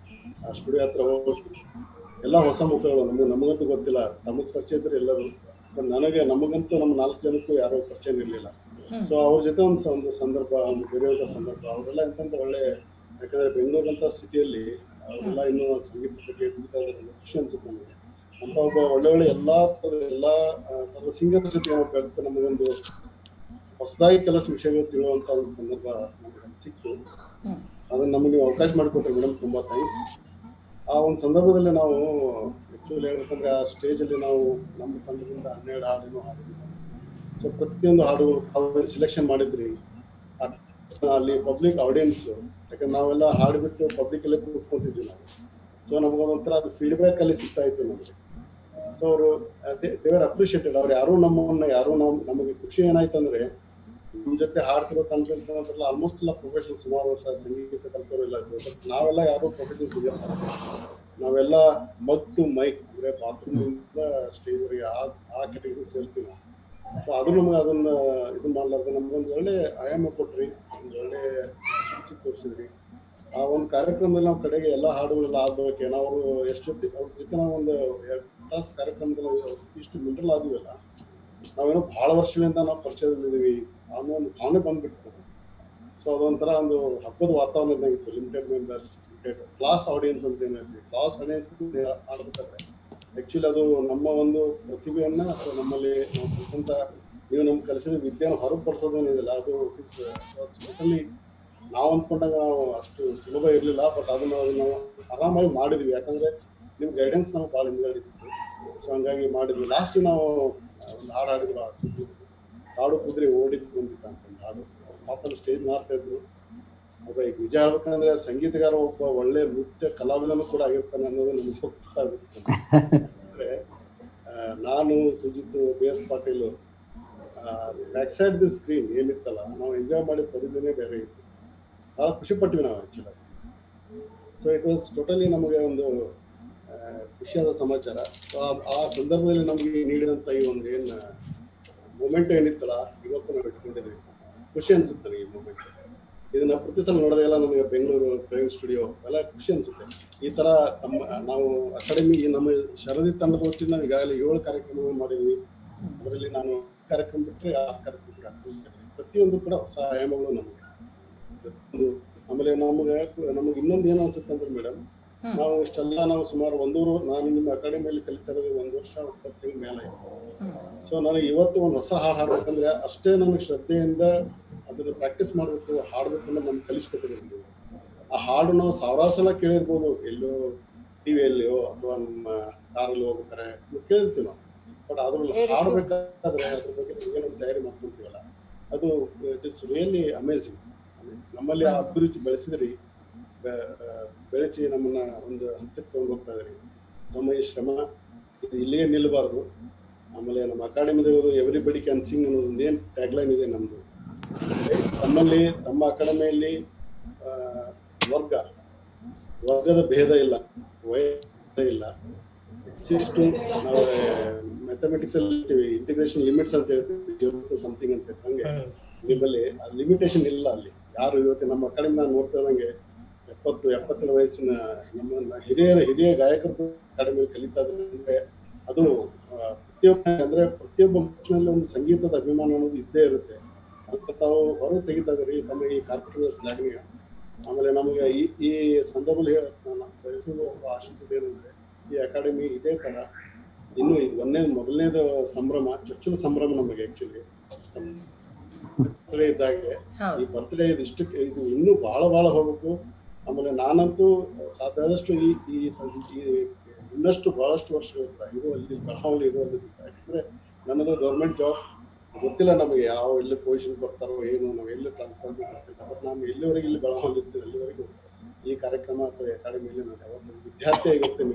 ಆ ಸ್ಟುಡಿಯೋ ಹತ್ರ ಹೋಗಿ ಎಲ್ಲ ಹೊಸ ಮುಖಗಳು ನಮಗೆ ನಮಗಂತೂ ಗೊತ್ತಿಲ್ಲ ನಮಗೆ ಪರಿಚಯ ಇದ್ರೆ ಎಲ್ಲರೂ ಬಟ್ ನನಗೆ ನಮಗಂತೂ ನಮ್ಮ ನಾಲ್ಕು ಜನಕ್ಕೂ ಯಾರೋ ಪರಿಚಯ ಇರಲಿಲ್ಲ ಸೊ ಅವ್ರ ಜೊತೆ ಒಂದು ಸ- ಒಂದು ಸಂದರ್ಭ ಒಂದು ಬೆರೆಯುವಂಥ ಸಂದರ್ಭ ಅವರೆಲ್ಲ ಎಂತಂತ ಒಳ್ಳೆ ಯಾಕಂದ್ರೆ ಬೆಂಗಳೂರಂತ ಸಿಟಿಯಲ್ಲಿ ಅವರೆಲ್ಲ ಇನ್ನೂ ಸಂಗೀತ ಬಗ್ಗೆ ದುಡಿತಾ ಇದ್ದಾರೆ ಅನ್ನೋ ಖುಷಿ ಅನ್ಸುತ್ತೆ ನಮಗೆ ಅಂತ ಒಬ್ಬ ಒಳ್ಳೆ ಒಳ್ಳೆ ಎಲ್ಲಾ ಥರದ ಎಲ್ಲಾ ಆ, ಥರದ ಸಿಂಗರ್ ಜೊತೆ ನಾವು ಬೆಳೆದು ನಮಗೊಂದು ಹೊಸದಾಗಿ ಕೆಲವಷ್ಟು ವಿಷಯಗಳು ತಿಳುವಂತ ಒಂದು ಸಂದರ್ಭ ನಮಗೆ ಸಿಕ್ತು ಅದನ್ನ ನಮಗೆ ನೀವು ಅವಕಾಶ ಮಾಡಿಕೊಟ್ರಿ ಮೇಡಮ್ ತುಂಬಾ ಥ್ಯಾಂಕ್ಸ್ ಆ ಒಂದು ಸಂದರ್ಭದಲ್ಲಿ ನಾವು ಆಕ್ಚುಲಿ ಹೇಳ್ಬೇಕಂದ್ರೆ ಆ ಸ್ಟೇಜ್ ಅಲ್ಲಿ ನಾವು ನಮ್ಮ ತಂಡದಿಂದ ಹನ್ನೆರಡು ಹಾಡನ್ನು ಹಾಡಿದ್ವಿ ಸೊ ಪ್ರತಿಯೊಂದು ಹಾಡುಗಳು ಸೆಲೆಕ್ಷನ್ ಮಾಡಿದ್ರಿ ಆ- ಅಲ್ಲಿ ಪಬ್ಲಿಕ್ ಆಡಿಯನ್ಸ್ ಯಾಕಂದ್ರೆ ನಾವೆಲ್ಲ ಹಾಡ್ಬಿಟ್ಟು ಪಬ್ಲಿಕ್ ಅಲ್ಲೇ ಕೂತ್ಕೊಂತಿದ್ವಿ ನಾವು ಸೊ ನಮಗೊಂಥರ ಅದು ಫೀಡ್ಬ್ಯಾಕ್ ಅಲ್ಲಿ ಸಿಗ್ತಾ ಇತ್ತು ನಮಗೆ ಸೊ ಅವರು ದೇವರ್ ಅಪ್ರಿಷಿಯೇಟೆಡ್ ಅವ್ರು ಯಾರು ನಮ್ಮನ್ನ ಯಾರು ನಾವು ನಮಗೆ ಖುಷಿ ಏನಾಯ್ತು ಅಂದ್ರೆ ನಮ್ಮ ಜೊತೆ ಹಾಡ್ತಿರೋ ತಂತ್ರಲ್ಲ ಆಲ್ಮೋಸ್ಟ್ ಎಲ್ಲ ಪ್ರೊಫೆಷನಲ್ ಸುಮಾರು ವರ್ಷ ಸಂಗೀತ ಕಲ್ತವ್ರು ಎಲ್ಲ ಇದ್ರು ಬಟ್ ನಾವೆಲ್ಲ ಯಾರು ಪ್ರೊಫೆಷನಲ್ ಸಿಗಲ್ಲ ನಾವೆಲ್ಲ ಮಗ್ ಟು ಮೈಕ್ ಅಂದ್ರೆ ಬಾತ್ರೂಮ್ ಇಂದ ಸ್ಟೇಜ್ ವರೆಗೆ ಆ ಆ ಕೆಟಗರಿ ಸೇರ್ತೀವಿ ನಾವು ಸೊ ಅದು ನಮ್ಗೆ ಅದನ್ನ ಇದು ಮಾಡ್ಲಾರ್ದು ನಮ್ಗೊಂದು ಒಳ್ಳೆ ಆಯಾಮ ಕೊಟ್ರಿ ಒಂದು ಒಳ್ಳೆ ರುಚಿ ತೋರಿಸಿದ್ರಿ ಆ ಒಂದು ಕಾರ್ಯಕ್ರಮದಲ್ಲಿ ನಾವು ಕಡೆಗೆ ಎಲ್ಲ ಹಾಡುಗಳೆಲ್ಲ ಆದ್ಮೇಲೆ ನಾವು ಎಷ್ಟು ಅವ್ರ ಜೊತೆ ನಾವು ಒಂದು ಎರಡು ತಾಸು ಕಾರ್ಯಕ್ರಮದಲ್ಲಿ ನಾವು ಇಷ್ಟು ಮಿಂಟ್ರಲ್ ಆದ್ವಲ್ಲ ನಾವೇನೋ ಬಹಳ ವರ್ಷಗಳಿಂದ ನಾವು ಪರಿಚಯದಲ್ಲಿದ್ದೀವಿ ಅನ್ನೋ ಒಂದು ಭಾವನೆ ಬಂದ್ಬಿಟ್ಟು ಸೊ ಅದೊಂಥರ ಒಂದು ಹಬ್ಬದ ವಾತಾವರಣ ಇದ್ದಂಗಿತ್ತು limited members limited class audience ಅಂತ ಏನು ಹೇಳ್ತೀವಿ ಕ್ಲಾಸ್ ಆಡಿಯನ್ಸ್ ಆಡ್ಬೇಕಾದ್ರೆ ಆಕ್ಚುಲಿ ಅದು ನಮ್ಮ ಒಂದು ಪ್ರತಿಭೆಯನ್ನ ಅಥವಾ ನಮ್ಮಲ್ಲಿ ನಾವು ಕಲ್ತಂತ ನೀವು ನಮ್ಗೆ ಕಲಿಸಿದ ವಿದ್ಯೆಯನ್ನು ಹೊರಪಡಿಸೋದೇನಿದೆಯಲ್ಲ ಅದು ಟೋಟಲಿ ನಾವು ಅಂದ್ಕೊಂಡಾಗ ನಾವು ಅಷ್ಟು ಸುಲಭ ಇರಲಿಲ್ಲ ಬಟ್ ಅದನ್ನ ಅದನ್ನ ನಾವು ಆರಾಮಾಗಿ ಮಾಡಿದ್ವಿ ಯಾಕಂದ್ರೆ ನಿಮ್ ಗೈಡೆನ್ಸ್ ನಮ್ಗೆ ಭಾಳ ಹಿಂದಾಡಿತ್ತು ಸೊ ಹಂಗಾಗಿ ಮಾಡಿದ್ವಿ ಲಾಸ್ಟ್ ನಾವು ಆ, ಒಂದು ಹಾಡು ಹಾಡಿದ್ರು ಆ ಕುದುರೆ. ಕಾಡು ಕುದುರೆ ಓಡಿ ಬಂದಿತ್ತು ಅಂತ ಒಂದು ಹಾಡು ಪಾಪಲ್ಲಿ ಸ್ಟೇಜ್ ಮಾಡ್ತಾ ಇದ್ರು ಒಬ್ಬ ಈಗ ನಿಜ ಹೇಳ್ಬೇಕಂದ್ರೆ ಸಂಗೀತಗಾರ ಒಬ್ಬ ಒಳ್ಳೆ ನೃತ್ಯ ಕಲಾವಿದನು ಕೂಡ ಆಗಿರ್ತಾನೆ ಅನ್ನೋದು ನಮ್ಗೆ ಗೊತ್ತಾಗುತ್ತೆ ಅಂದ್ರೆ ಆ, ನಾನು Sujit B S Patil back side the screen ಏನಿತ್ತಲ್ಲ ನಾವು ಎಂಜಾಯ್ ಮಾಡಿದ ಪರಿದಿನೇ ಬೇರೆ ಇತ್ತು ಬಹಳ ಖುಷಿ ಪಟ್ವಿ ನಾವು actually so it was totally ನಮಗೆ ಒಂದು ಆ, ಖುಷಿಯಾದ ಸಮಾಚಾರ So, ಆ- ಆ ಸಂದರ್ಭದಲ್ಲಿ ನಮಗೆ ನೀಡಿದಂತ ಈ ಒಂದು ಏನ್ ಮೂಮೆಂಟ್ ಏನಿತ್ತಲ್ಲ ಇವತ್ತು ನಾವು ಇಟ್ಕೊಂಡಿದ್ವಿ ಖುಷಿ ಅನ್ಸುತ್ತೆ ನನಗೆ ಈ ಮೂಮೆಂಟ್ ಇದನ್ನ ಪ್ರತಿ ಸಲ ನೋಡೋದೆಲ್ಲ ನಮಗೆ ಬೆಂಗಳೂರು ಪ್ರೈಮ್ ಸ್ಟುಡಿಯೋ ಎಲ್ಲ ಖುಷಿ ಅನ್ಸುತ್ತೆ ಈ ತರ ನಮ್ಮ ನಾವು ಅಕಾಡೆಮಿ ನಮ್ಮ ಶರದಿ ತಂಡದ ವತಿಯಿಂದ ನಾವು ಈಗಾಗಲೇ ಏಳು ಕಾರ್ಯಕ್ರಮ ಮಾಡಿದ್ವಿ ಅದರಲ್ಲಿ ನಾನು ಕಾರ್ಯಕ್ರಮ ಬಿಟ್ಟರೆ ಆ ಕಾರ್ಯಕ್ರಮ ಕೂಡ ಪ್ರತಿಯೊಂದು ಕೂಡ ಹೊಸ ಆಯಾಮಗಳು ನಮಗೆ ಒಂದು ಆಮೇಲೆ ನಮಗೆ ನಮಗೆ ಇನ್ನೊಂದು ಏನು ಅನ್ಸುತ್ತೆ ಅಂದ್ರೆ ಮೇಡಮ್ ಹ್ಮ್. ನಾವು ಇಷ್ಟೆಲ್ಲ ನಾವು ಸುಮಾರು ಒಂದೂರು ನಾನು ನಿಮ್ಮ ಅಕಾಡೆಮಿಯಲ್ಲಿ ಕಲಿತಾ ಇರೋದು ಒಂದು ವರ್ಷ ಇಪ್ಪತ್ತು ತಿಂಗಳ ಮೇಲೆ ಆಯ್ತು ಹ್ಮ್. ಸೊ ನನಗೆ ಇವತ್ತು ಒಂದು ಹೊಸ ಹಾಡು ಹಾಡ್ಬೇಕಂದ್ರೆ ಅಷ್ಟೇ ನನಗೆ ಶ್ರದ್ಧೆಯಿಂದ ಅದನ್ನು ಪ್ರಾಕ್ಟೀಸ್ ಮಾಡಬೇಕು ಹಾಡ್ಬೇಕು ಅನ್ನೋದು ನಮ್ಗೆ ಕಲಿಸ್ಕೊಟ್ಟಿದ್ರು ನೀವು ಆ ಹಾಡು ನಾವು ಸಾವಿರಾರು ಸಲ ಕೇಳಿರ್ಬೋದು ಎಲ್ಲೋ ಟಿವಿಯಲ್ಲಿಯೋ ಅಥವಾ ನಮ್ಮ ಕಾರಲ್ಲಿ ಹೋಗ್ಬೇಕಾರೆ ನೀವು ಕೇಳಿರ್ತೀವಿ ನಾವು ಬಟ್ ಅದ್ರಲ್ಲಿ ಹಾಡ್ಬೇಕಾದ್ರೆ ಅದ್ರ ಬಗ್ಗೆ ಏನೋ ತಯಾರಿ ಮಾಡ್ಕೊಂತೀವಲ್ಲ ಅದು ಇಟ್ ಇಸ್ ರಿಯಲಿ ಅಮೇಝಿಂಗ್ ನಮ್ಮಲ್ಲಿ ಆ ಅಭಿರುಚಿ ಬೆಳೆಸಿದ್ರಿ ಬೆ- ಬೆಳೆಸಿ ನಮ್ಮನ್ನ ಒಂದು ಹಂತಕ್ಕೆ ತಗೊಂಡು ಹೋಗ್ತಾ ಇದ್ರಿ ನಮ್ಮ ಈ ಶ್ರಮ ಇದು ಇಲ್ಲಿಯೇ ನಿಲ್ಲಬಾರ್ದು ಆಮೇಲೆ ನಮ್ಮ ಅಕಾಡೆಮಿದು ಎವ್ರಿಬಡಿ ಕ್ಯಾನ್ ಸಿಂಗ್ ಅನ್ನೋದು ಒಂದು ಏನು ಟ್ಯಾಗ್ಲೈನ್ ಇದೆ ನಮ್ಮದು ತಮ್ಮಲ್ಲಿ ತಮ್ಮ ಅಕಾಡೆಮಿಯಲ್ಲಿ ಆ, ವರ್ಗ ವರ್ಗದ ಭೇದ ಇಲ್ಲ ವಯಸ್ಸ ಇಲ್ಲ ಸಿಕ್ಸ್ಟು ನಾವು ಮ್ಯಾಥಮೆಟಿಕ್ಸ್ ಅಲ್ಲಿ ಹೇಳ್ತೀವಿ ಇಂಟಿಗ್ರೇಷನ್ ಲಿಮಿಟ್ಸ್ ಅಂತ ಹೇಳ್ತೀವಿ ಸಮಥಿಂಗ್ ಅಂತ ಹಂಗೆ ನಿಮ್ಮಲ್ಲಿ ಲಿಮಿಟೇಷನ್ ಇಲ್ಲ ಅಲ್ಲಿ ಯಾರು ಇವತ್ತು ನಮ್ಮ ಅಕಾಡೆಮಿ ನಾನು ನೋಡ್ತಾ ಇದ್ದಂಗೆ ಎಪ್ಪತ್ತು ಎಪ್ಪತ್ತರ ವಯಸ್ಸಿನ ನಮ್ಮ ಹಿರಿಯರ ಹಿರಿಯ ಗಾಯಕರು ಅಕಾಡೆಮಿಯಲ್ಲಿ ಕಲಿತಾ ಇದ್ದಾರೆ ಅಂದ್ರೆ ಅದು ಆ, ಪ್ರತಿಯೊಬ್ಬ ಅಂದ್ರೆ ಪ್ರತಿಯೊಬ್ಬ ಮನುಷ್ಯನಲ್ಲಿ ಒಂದು ಸಂಗೀತದ ಅಭಿಮಾನ ಅನ್ನೋದು ಇದ್ದೇ ಇರುತ್ತೆ ಅದಕ್ಕೆ ತಾವು ಹೊರಗೆ ತೆಗಿತಾ ಇದ್ರಿ ತಮ್ಮ ಈ ಕಾರ್ಪೊರೇಟ್ ಶ್ಲಾಘನೀಯ ಆಮೇಲೆ ನಮಗೆ ಈ ಈ ಸಂದರ್ಭದಲ್ಲಿ ಹೇಳ ನಾನು ಬಯಸುವ ಆಶಿಸೋದು ಏನಂದ್ರೆ ಈ ಅಕಾಡೆಮಿ ಇದೇ ತರ ಇನ್ನು ಇದು ಒಂದೇ ಮೊದಲನೇದು ಸಂಭ್ರಮ ಚೊಚ್ಚಲ ಸಂಭ್ರಮ ನಮಗೆ ಆಕ್ಚುಲಿ ಬರ್ತ್ಡೇ ಇದ್ದಾಗೆ ಹೌದು ಈ ಬರ್ತ್ಡೇ ಇದು ಇಷ್ಟಕ್ಕೆ ಇದು ಇನ್ನೂ ಬಹಳ ಬಹಳ ಹೋಗ್ಬೇಕು ಆಮೇಲೆ ನಾನಂತೂ ಸಾಧ್ಯ ಆದಷ್ಟು ಈ ಈ ಸ- ಈ ಇನ್ನಷ್ಟು ಬಹಳಷ್ಟು ವರ್ಷ ಇದು ಅಲ್ಲಿ ಬೆಳಗಾವಲ್ಲಿ ಇರೋದು ಯಾಕಂದ್ರೆ ನನ್ನದು ಗೌರ್ಮೆಂಟ್ ಜಾಬ್ ಗೊತ್ತಿಲ್ಲ ನಮಗೆ ಯಾವ ಎಲ್ಲಿ ಪೊಸಿಷನ್ ಬರ್ತಾರೋ ಏನು ನಾವು ಎಲ್ಲಿ ಟ್ರಾನ್ಸ್ಫರ್ ಮಾಡ್ತಿಲ್ಲ ಬಟ್ ನಾನು ಎಲ್ಲಿವರೆಗೆ ಇಲ್ಲಿ ಬೆಳಗಾವಲ್ಲಿ ಇರ್ತೀವಿ ಅಲ್ಲಿವರೆಗೂ ಈ ಕಾರ್ಯಕ್ರಮ ಅಥವಾ ಅಕಾಡೆಮಿಯಲ್ಲಿ ನಾನು ಯಾವತ್ತೂ ವಿದ್ಯಾರ್ಥಿ ಆಗಿರ್ತೇನೆ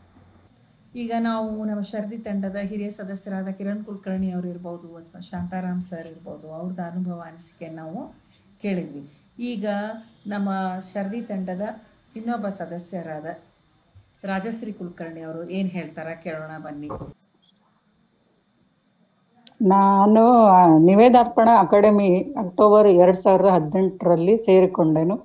ಈಗ ನಾವು ನಮ್ಮ ಶರ್ದಿ ತಂಡದ ಹಿರಿಯ ಸದಸ್ಯರಾದ ಕಿರಣ್ ಕುಲಕರ್ಣಿ ಅವರು ಇರ್ಬೋದು ಅಥವಾ ಶಾಂತಾರಾಮ್ ಸರ್ ಇರ್ಬೋದು ಅವ್ರದ್ದು ಅನುಭವ ಅನಿಸಿಕೆ ನಾವು ಕೇಳಿದ್ವಿ ಈಗ ನಮ್ಮ ಶರ್ದಿ ತಂಡದ ಇನ್ನೊಬ್ಬ ಸದಸ್ಯರಾದ ರಾಜಶ್ರೀ ಕುಲಕರ್ಣಿ ಅವರು ಏನು ಹೇಳ್ತಾರ ಕೇಳೋಣ ಬನ್ನಿ ನಾನು ಆ, ನಿವೇದಾರ್ಪಣ ಅಕಾಡೆಮಿ ಅಕ್ಟೋಬರ್ ಎರಡ್ ಸಾವಿರದ ಹದಿನೆಂಟರಲ್ಲಿ ಸೇರಿಕೊಂಡೆನು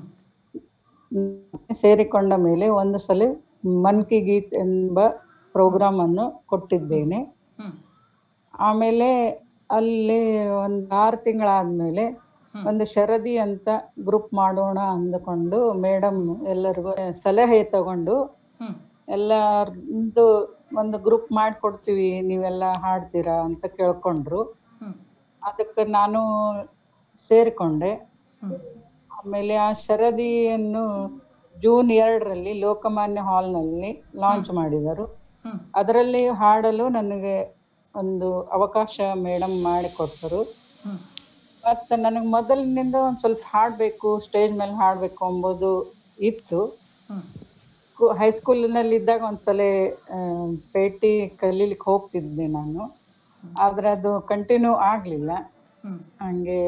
ಹ್ಮ್ ಸೇರಿಕೊಂಡ ಮೇಲೆ ಒಂದು ಸಲ ಮನ್ ಕಿ ಗೀತ್ ಎಂಬ ಪ್ರೋಗ್ರಾಮ್ ಅನ್ನು ಕೊಟ್ಟಿದ್ದೇನೆ ಹ್ಮ್ ಆಮೇಲೆ ಅಲ್ಲಿ ಒಂದು ಆರು ತಿಂಗಳಾದ್ಮೇಲೆ ಒಂದು ಶರದಿ ಅಂತ ಗ್ರೂಪ್ ಮಾಡೋಣ ಅಂದುಕೊಂಡು ಮೇಡಮ್ ಎಲ್ಲರಿಗೂ ಸಲಹೆ ತಗೊಂಡು ಹ್ಮ್ ಎಲ್ಲರದ್ದು ಒಂದು ಗ್ರೂಪ್ ಮಾಡಿಕೊಡ್ತೀವಿ ನೀವೆಲ್ಲ ಹಾಡ್ತೀರಾ ಅಂತ ಕೇಳ್ಕೊಂಡ್ರು ಹ್ಮ್ ಅದಕ್ಕೆ ನಾನು ಸೇರಿಕೊಂಡೆ ಹ್ಮ್ ಆಮೇಲೆ ಆ ಶರದಿಯನ್ನು ಜೂನ್ ಎರಡರಲ್ಲಿ ಲೋಕಮಾನ್ಯ ಹಾಲ್ನಲ್ಲಿ ಲಾಂಚ್ ಮಾಡಿದರು ಹ್ಮ್ ಅದರಲ್ಲಿ ಹಾಡಲು ನನಗೆ ಒಂದು ಅವಕಾಶ ಮೇಡಮ್ ಮಾಡಿಕೊಟ್ಟರು ಹ್ಮ್ ಮತ್ತು ನನಗೆ ಮೊದಲಿನಿಂದ ಒಂದು ಸ್ವಲ್ಪ ಹಾಡಬೇಕು ಸ್ಟೇಜ್ ಮೇಲೆ ಹಾಡಬೇಕು ಎಂಬುದು ಇತ್ತು ಹ್ಮ್ ಹೈಸ್ಕೂಲಿನಲ್ಲಿ ಇದ್ದಾಗ ಒಂದ್ಸಲ ಆ, ಪೇಟಿ ಕಲೀಲಿಕ್ಕೆ ಹೋಗ್ತಿದ್ದೆ ನಾನು ಆದರೆ ಅದು ಕಂಟಿನ್ಯೂ ಆಗಲಿಲ್ಲ ಹ್ಮ್ ಹಂಗೆ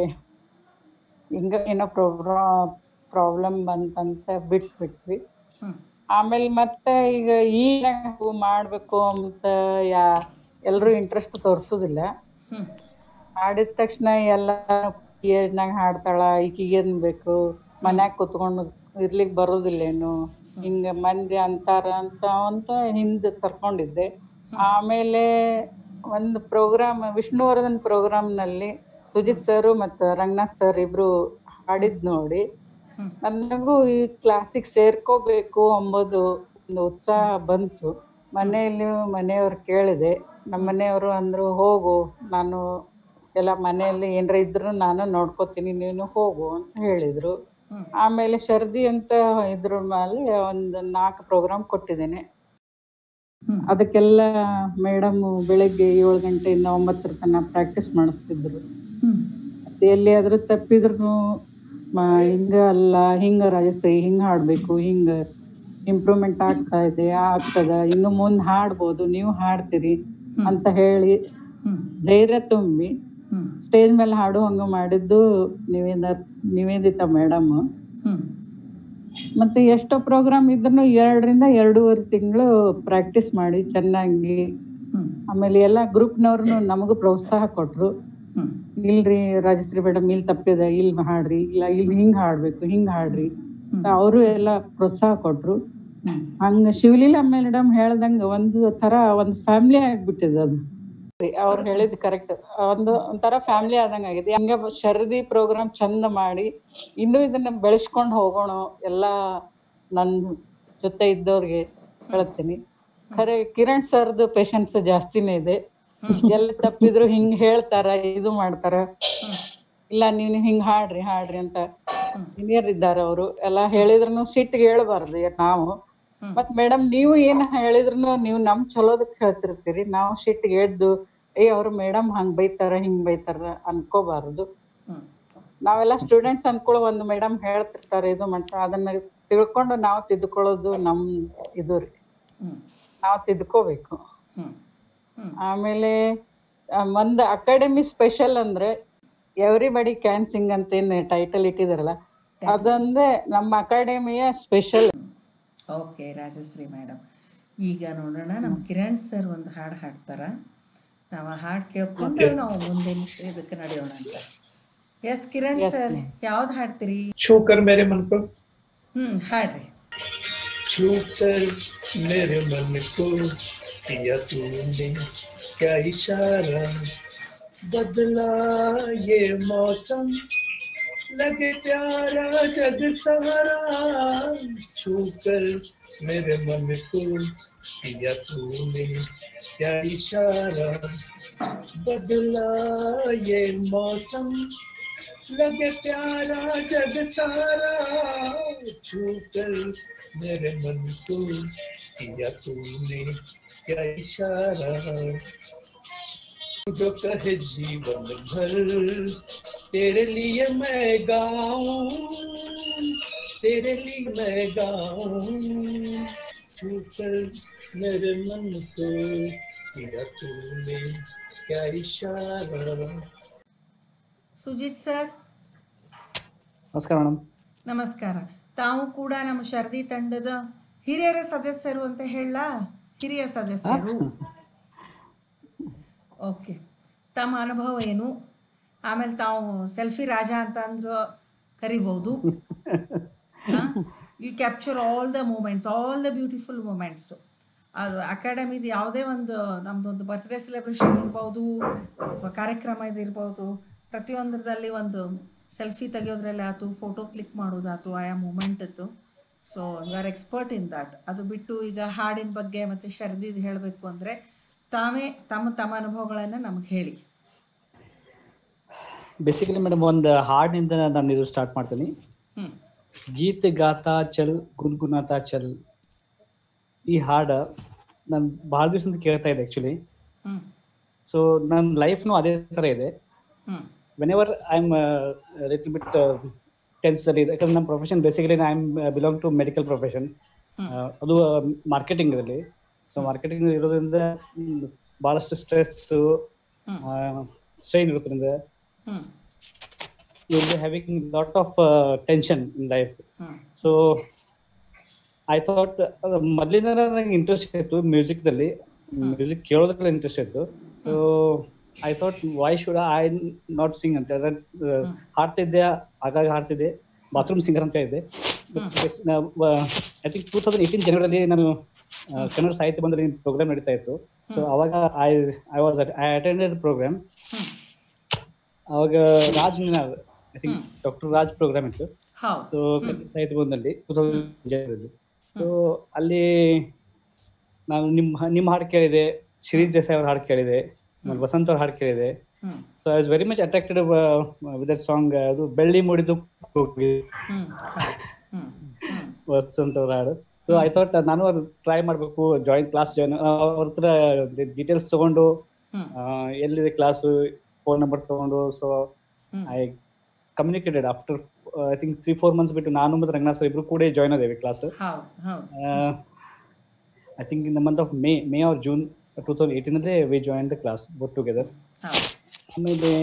ಹಿಂಗ ಏನೋ ಪ್ರೋಗ್ರಾ ಪ್ರಾಬ್ಲಮ್ ಬಂತಂತ ಬಿಟ್ಬಿಟ್ವಿ ಹ್ಮ್ ಆಮೇಲೆ ಮತ್ತೆ ಈಗ ಈಗ ಮಾಡಬೇಕು ಅಂತ ಯಾ ಎಲ್ಲರೂ ಇಂಟ್ರೆಸ್ಟ್ ತೋರಿಸೋದಿಲ್ಲ ಹ್ಮ್ ಹಾಡಿದ ತಕ್ಷಣ ಎಲ್ಲ ಏಜ್ನಾಗ ಹಾಡ್ತಾಳ ಈಕಿಗೇನ್ ಬೇಕು ಮನ್ಯಾಗ ಕುತ್ಕೊಂಡು ಇರ್ಲಿಕ್ಕೆ ಬರೋದಿಲ್ಲೇನು ಹಿಂಗ ಮಂದಿ ಅಂತಾರ ಅಂತ ಅಂತ ಹಿಂದೆ ಸರ್ಕೊಂಡಿದ್ದೆ ಆಮೇಲೆ ಒಂದು ಪ್ರೋಗ್ರಾಮ್ ವಿಷ್ಣುವರ್ಧನ್ ಪ್ರೋಗ್ರಾಮ್ನಲ್ಲಿ ಸುಜಿತ್ ಸರ್ ಮತ್ತು ರಂಗನಾಥ್ ಸರ್ ಇಬ್ರು ಹಾಡಿದ್ ನೋಡಿ ಹ್ಮ್. ನನಗೂ ಈ ಕ್ಲಾಸಿಗೆ ಸೇರ್ಕೋಬೇಕು ಎಂಬುದು ಒಂದು ಉತ್ಸಾಹ ಬಂತು ಮನೆಯಲ್ಲಿ ಮನೆಯವ್ರು ಕೇಳಿದೆ ನಮ್ಮ ಮನೆಯವರು ಅಂದ್ರು ಹೋಗು ನಾನು ಎಲ್ಲ ಮನೆಯಲ್ಲಿ ಏನಾರ ಇದ್ರು ನಾನು ನೋಡ್ಕೋತೀನಿ ನೀನು ಹೋಗು ಅಂತ ಹೇಳಿದ್ರು ಹ್ಮ್. ಆಮೇಲೆ ಶರ್ದಿ ಅಂತ ಇದ್ರ ಮೇಲೆ ಒಂದು ನಾಲ್ಕು ಪ್ರೋಗ್ರಾಮ್ ಕೊಟ್ಟಿದ್ದೇನೆ ಹ್ಮ್. ಅದಕ್ಕೆಲ್ಲ ಮೇಡಮ್ ಬೆಳಗ್ಗೆ ಏಳು ಗಂಟೆಯಿಂದ ಒಂಬತ್ತರ ತನಕ ಪ್ರಾಕ್ಟೀಸ್ ಮಾಡಿಸ್ತಿದ್ರು ಹ್ಮ್ ಮತ್ತೆ ಎಲ್ಲಿಯಾದ್ರೂ ತಪ್ಪಿದ್ರು ಹಿಂಗ ಅಲ್ಲ ಹಿಂಗ ರಾಜಶ್ರೀ ಹಿಂಗ ಹಾಡ್ಬೇಕು ಹಿಂಗ ಇಂಪ್ರೂವ್ಮೆಂಟ್ ಆಗ್ತಾ ಇದೆ ಆಗ್ತದ ಇನ್ನು ಮುಂದೆ ಹಾಡ್ಬೋದು ನೀವು ಹಾಡ್ತೀರಿ ಅಂತ ಹೇಳಿ ಹ್ಮ್ ಧೈರ್ಯ ತುಂಬಿ ಹ್ಮ್ ಸ್ಟೇಜ್ ಮೇಲೆ ಹಾಡು ಹಂಗ ಮಾಡಿದ್ದು ನಿವೇದ ನಿವೇದಿತಾ ಮೇಡಮ್ ಹ್ಮ್ ಮತ್ತೆ ಎಷ್ಟೋ ಪ್ರೋಗ್ರಾಮ್ ಇದ್ರೂ ಎರಡರಿಂದ ಎರಡೂವರೆ ತಿಂಗಳು ಪ್ರಾಕ್ಟೀಸ್ ಮಾಡಿ ಚೆನ್ನಾಗಿ ಹ್ಮ್ ಆಮೇಲೆ ಎಲ್ಲ ಗ್ರೂಪ್ನವ್ರು ನಮಗೂ ಪ್ರೋತ್ಸಾಹ ಕೊಟ್ರು ಹ್ಮ್ ಇಲ್ರಿ ರಾಜಶ್ರೀ ಮೇಡಮ್ ಇಲ್ಲಿ ತಪ್ಪಿದೆ ಇಲ್ಲಿ ಹಾಡ್ರಿ ಇಲ್ಲ ಇಲ್ಲಿ ಹಿಂಗ್ ಹಾಡ್ಬೇಕು ಹಿಂಗ್ ಹಾಡ್ರಿ ಅವರು ಎಲ್ಲ ಪ್ರೋತ್ಸಾಹ ಕೊಟ್ರು ಹ್ಮ್ ಹಂಗ ಶಿವಲೀಲಾ ಮೇಡಮ್ ಹೇಳ್ದಂಗ ಒಂದು ತರ ಒಂದು ಫ್ಯಾಮಿಲಿ ಆಗ್ಬಿಟ್ಟಿದೆ ಅದು ಅವ್ರು ಹೇಳಿದ್ ಕರೆಕ್ಟ್ ಒಂದು ಒಂಥರ ಫ್ಯಾಮಿಲಿ ಆದಂಗ ಆಗಿದೆ ಹಂಗೆ ಶರದಿ ಪ್ರೋಗ್ರಾಮ್ ಚಂದ ಮಾಡಿ ಇನ್ನೂ ಇದನ್ನ ಬೆಳೆಸ್ಕೊಂಡು ಹೋಗೋಣ ಎಲ್ಲಾ ನನ್ ಜೊತೆ ಇದ್ದವ್ರಿಗೆ ಹೇಳ್ತೀನಿ ಖರೆ ಕಿರಣ್ ಸರ್ದು ಪೇಶನ್ಸ್ ಜಾಸ್ತಿನೇ ಇದೆ ಎಲ್ಲಿ ತಪ್ಪಿದ್ರು ಹಿಂಗ್ ಹೇಳ್ತಾರ ಇದು ಮಾಡ್ತಾರ ಇಲ್ಲ ನೀವ್ ಹಿಂಗ್ ಹಾಡ್ರಿ ಹಾಡ್ರಿ ಅಂತ ಸೀನಿಯರ್ ಇದ್ದಾರೆ ಅವರು ಎಲ್ಲಾ ಹೇಳಿದ್ರು ಸಿಟ್ಟಿಗೆ ಹೇಳ್ಬಾರ್ದು ನಾವು ಮತ್ ಮೇಡಮ್ ನೀವು ಏನ್ ಹೇಳಿದ್ರು ನೀವು ನಮ್ ಚಲೋದಕ್ ಹೇಳ್ತಿರ್ತೀರಿ ನಾವು ಸಿಟ್ಟಿಗೆ ಎದ್ದು ಏ ಅವ್ರು ಮೇಡಮ್ ಹಂಗ್ ಬೈತಾರ ಹಿಂಗ್ ಬೈತಾರ ಅನ್ಕೋಬಾರದು ಹ್ಮ್ ನಾವೆಲ್ಲ ಸ್ಟೂಡೆಂಟ್ಸ್ ಅನ್ಕೊಳ್ಳೋ ಒಂದು ಮೇಡಮ್ ಹೇಳ್ತಿರ್ತಾರೆ ಇದು ಮಾಡ್ತಾರೆ ಅದನ್ನ ತಿಳ್ಕೊಂಡು ನಾವು ತಿದ್ಕೊಳ್ಳೋದು ನಮ್ ಇದು ರೀ ಹ್ಮ್ ನಾವು ತಿದ್ಕೋಬೇಕು ಹ್ಮ್ ಹ್ಮ್ ಆಮೇಲೆ ಆ, ಒಂದ್ ಅಕಾಡೆಮಿ ಸ್ಪೆಷಲ್ ಅಂದ್ರೆ ಎವ್ರಿಬಡಿ ಕ್ಯಾನ್ ಸಿಂಗ್ ಅಂತ ಏನ್ ಟೈಟಲ್ ಇಟ್ಟಿದಾರಲ್ಲ ಅದಂದ್ರೆ ನಮ್ಮ ಅಕಾಡೆಮಿಯ ಸ್ಪೆಷಲ್ ಓಕೆ ರಾಜಶ್ರೀ ಮೇಡಮ್ ಈಗ ನೋಡೋಣ ನಮ್ಮ ಕಿರಣ್ ಸರ್ ಒಂದು ಹಾಡು ಹಾಡ್ತಾರ ನಾವು ಆ ಹಾಡು ಕೇಳ್ಕೊಂಡು ನಾವು ಮುಂದಿನ ಇದಕ್ಕೆ ನಡೆಯೋಣ ಅಂತ ಎಸ್ ಕಿರಣ್ ಸರ್ ಯಾವ್ದು ಹಾಡ್ತೀರಿ छू कर मेरे मन को ಹ್ಮ್ ಹಾಡ್ರಿ छू कर मेरे मन को किया तूने क्या इशारा बदला ये मौसम लगे प्यारा जग सहारा छू कर मेरे मन को किया तूने क्या इशारा बदला ये मौसम लगे प्यारा जग सारा छू कर मेरे मन को किया तूने क्या इशारा जो कहे जीवन भर तेरे लिए मैं गाऊं तेरे लिए मैं गाऊं छू कर मेरे मन को किया तूने क्या इशारा ಸುಜಿತ್ ಸರ್ ನಮಸ್ಕಾರ ಮೇಡಮ್ ನಮಸ್ಕಾರ ತಾವು ಕೂಡ ನಮ್ಮ ಶರದಿ ತಂಡದ ಹಿರಿಯರ ಸದಸ್ಯರು ಅಂತ ಹೇಳ ಹಿರಿಯ ಸದಸ್ಯರು ಓಕೆ ತಮ್ಮ ಅನುಭವ ಏನು ಆಮೇಲೆ ತಾವು ಸೆಲ್ಫಿ ರಾಜ ಅಂತ ಅಂದ್ರು ಕರಿಬಹುದು you capture all the moments all the beautiful moments ಅದು ಅಕಾಡೆಮಿದು ಯಾವುದೇ ಒಂದು ನಮ್ಮದೊಂದು ಬರ್ತ್ಡೇ ಸೆಲೆಬ್ರೇಷನ್ ಇರ್ಬೋದು ಅಥವಾ ಕಾರ್ಯಕ್ರಮ ಇದಿರ್ಬೋದು ಪ್ರತಿಯೊಂದರಲ್ಲಿ ಒಂದು ಸೆಲ್ಫಿ ತೆಗೆಯೋದ್ರಲ್ಲಿ ಆಯ್ತು ಫೋಟೋ ಕ್ಲಿಕ್ ಮಾಡೋದಾಯ್ತು ಆಯಾ ಮೂಮೆಂಟದ್ದು so you are expert in that ಅದು ಬಿಟ್ಟು ಈಗ ಹಾಡಿನ ಬಗ್ಗೆ ಮತ್ತು ಶರ್ದಿದು ಹೇಳಬೇಕು ಅಂದರೆ ತಾವೇ ತಮ್ಮ ತಮ್ಮ ಅನುಭವಗಳನ್ನು ನಮಗೆ ಹೇಳಿ ಬೇಸಿಕಲಿ ಮೇಡಮ್ ಒಂದು ಹಾಡಿನಿಂದ ನಾನು ಇದು ಸ್ಟಾರ್ಟ್ ಮಾಡ್ತೀನಿ ಹ್ಞೂ ಗೀತ್ ಗಾತಾ ಚಲ್ ಗುನ್ಗುನಾತಾ ಚಲ್ ಈ ಹಾಡ ನಾನು ಭಾಳ ದಿವಸದಿಂದ ಕೇಳ್ತಾ ಇದ್ದೆ ಆ್ಯಕ್ಚುಲಿ ಹ್ಞೂ ಸೊ ನನ್ನ ಲೈಫ್ನು ಅದೇ ಥರ ಇದೆ ಹ್ಞೂ whenever I am little bit tense ಅಲ್ಲಿ ಯಾಕಂದ್ರೆ ನಮ್ಮ profession basically I am belong to medical profession ಅದು ಮಾರ್ಕೆಟಿಂಗ್ ಇರಲಿ ಸೊ ಮಾರ್ಕೆಟಿಂಗ್ ಇರೋದ್ರಿಂದ ಹ್ಮ್, ಬಹಳಷ್ಟು ಸ್ಟ್ರೆಸ್ ಸ್ಟ್ರೈನ್ ಇರೋದ್ರಿಂದ ಹ್ಞೂ you will be having lot of tension in life ಹ್ಞೂ ಸೊ ಐ ಥಾಟ್ ಮೊದಲಿಂದ ನನಗೆ ಇಂಟ್ರೆಸ್ಟ್ ಇತ್ತು ಮ್ಯೂಸಿಕ್ದಲ್ಲಿ ಮ್ಯೂಸಿಕ್ ಕೇಳೋದ್ರಲ್ಲಿ ಇಂಟ್ರೆಸ್ಟ್ ಇತ್ತು so I thought why should I not sing ಅಂತ ಹಾಡ್ತಿದ್ದೆ ಆಗಾಗ ಹಾಡ್ತಿದ್ದೆ ಬಾತ್ರೂಮ್ ಸಿಂಗರ್ ಅಂತ ಇದ್ದೆ I think two thousand eighteen ಜನವರಿಯಲ್ಲಿ ನಾನು ಆ, ಕನ್ನಡ ಸಾಹಿತ್ಯ ಬಂದಲ್ಲಿ ಪ್ರೋಗ್ರಾಮ್ ನಡೀತಾ ಇತ್ತು ಸೊ ಅವಾಗ I I was I attended program ಅವಾಗ Raj Ninad I think doctor Raj program ಇತ್ತು ಹೌದು ಸೊ ಸಾಹಿತ್ಯ ಭವನದಲ್ಲಿ ಟೂ ತೌಸಂಡ್ ಜನವರಿಯಲ್ಲಿ ಸೊ ಅಲ್ಲಿ ನಾನು ನಿಮ್ಮ ನಿಮ್ಮ ಹಾಡು ಕೇಳಿದೆ ಶಿರೀಶ್ ದೇಸಾಯಿ ಅವ್ರ ಹಾಡು ಕೇಳಿದೆ ಆಮೇಲೆ ವಸಂತ್ ಅವ್ರ ಹಾಡು ಕೇಳಿದೆ ಹ್ಞೂ so I was very much attracted with that song ಅದು ಬೆಳ್ಳಿ ಮೂಡಿದು ಹೋಗಿ ಹ್ಞೂ ಹ್ಞೂ ಹ್ಞೂ ವಸಂತ್ ಅವ್ರ ಹಾಡು ಸೊ ಐ ಥಾಟ್ ನಾನು ಅದು ಟ್ರೈ ಮಾಡಬೇಕು ಜಾಯಿನ್ ಕ್ಲಾಸ್ ಜಾಯಿನ್ ಅವ್ರ ಹತ್ರ ಡೀಟೇಲ್ಸ್ ತಗೊಂಡು ಹ್ಮ್. ಆ, ಎಲ್ಲಿದೆ ಕ್ಲಾಸು ಫೋನ್ ನಂಬರ್ ತಗೊಂಡು so hmm. I communicated after I think three four months ಬಿಟ್ಟು ನಾನು ಮತ್ತು ರಂಗನಾಥ್ ಸರ್ ಇಬ್ರು ಕೂಡ ಜಾಯ್ನ್ ಆದೇವೆ ಕ್ಲಾಸ್ ಹೌದು ಹೌದು I think in the month of May May or June two thousand eighteen ಅಲ್ಲೇ we join the class both together ಹೌದು ಆಮೇಲೆ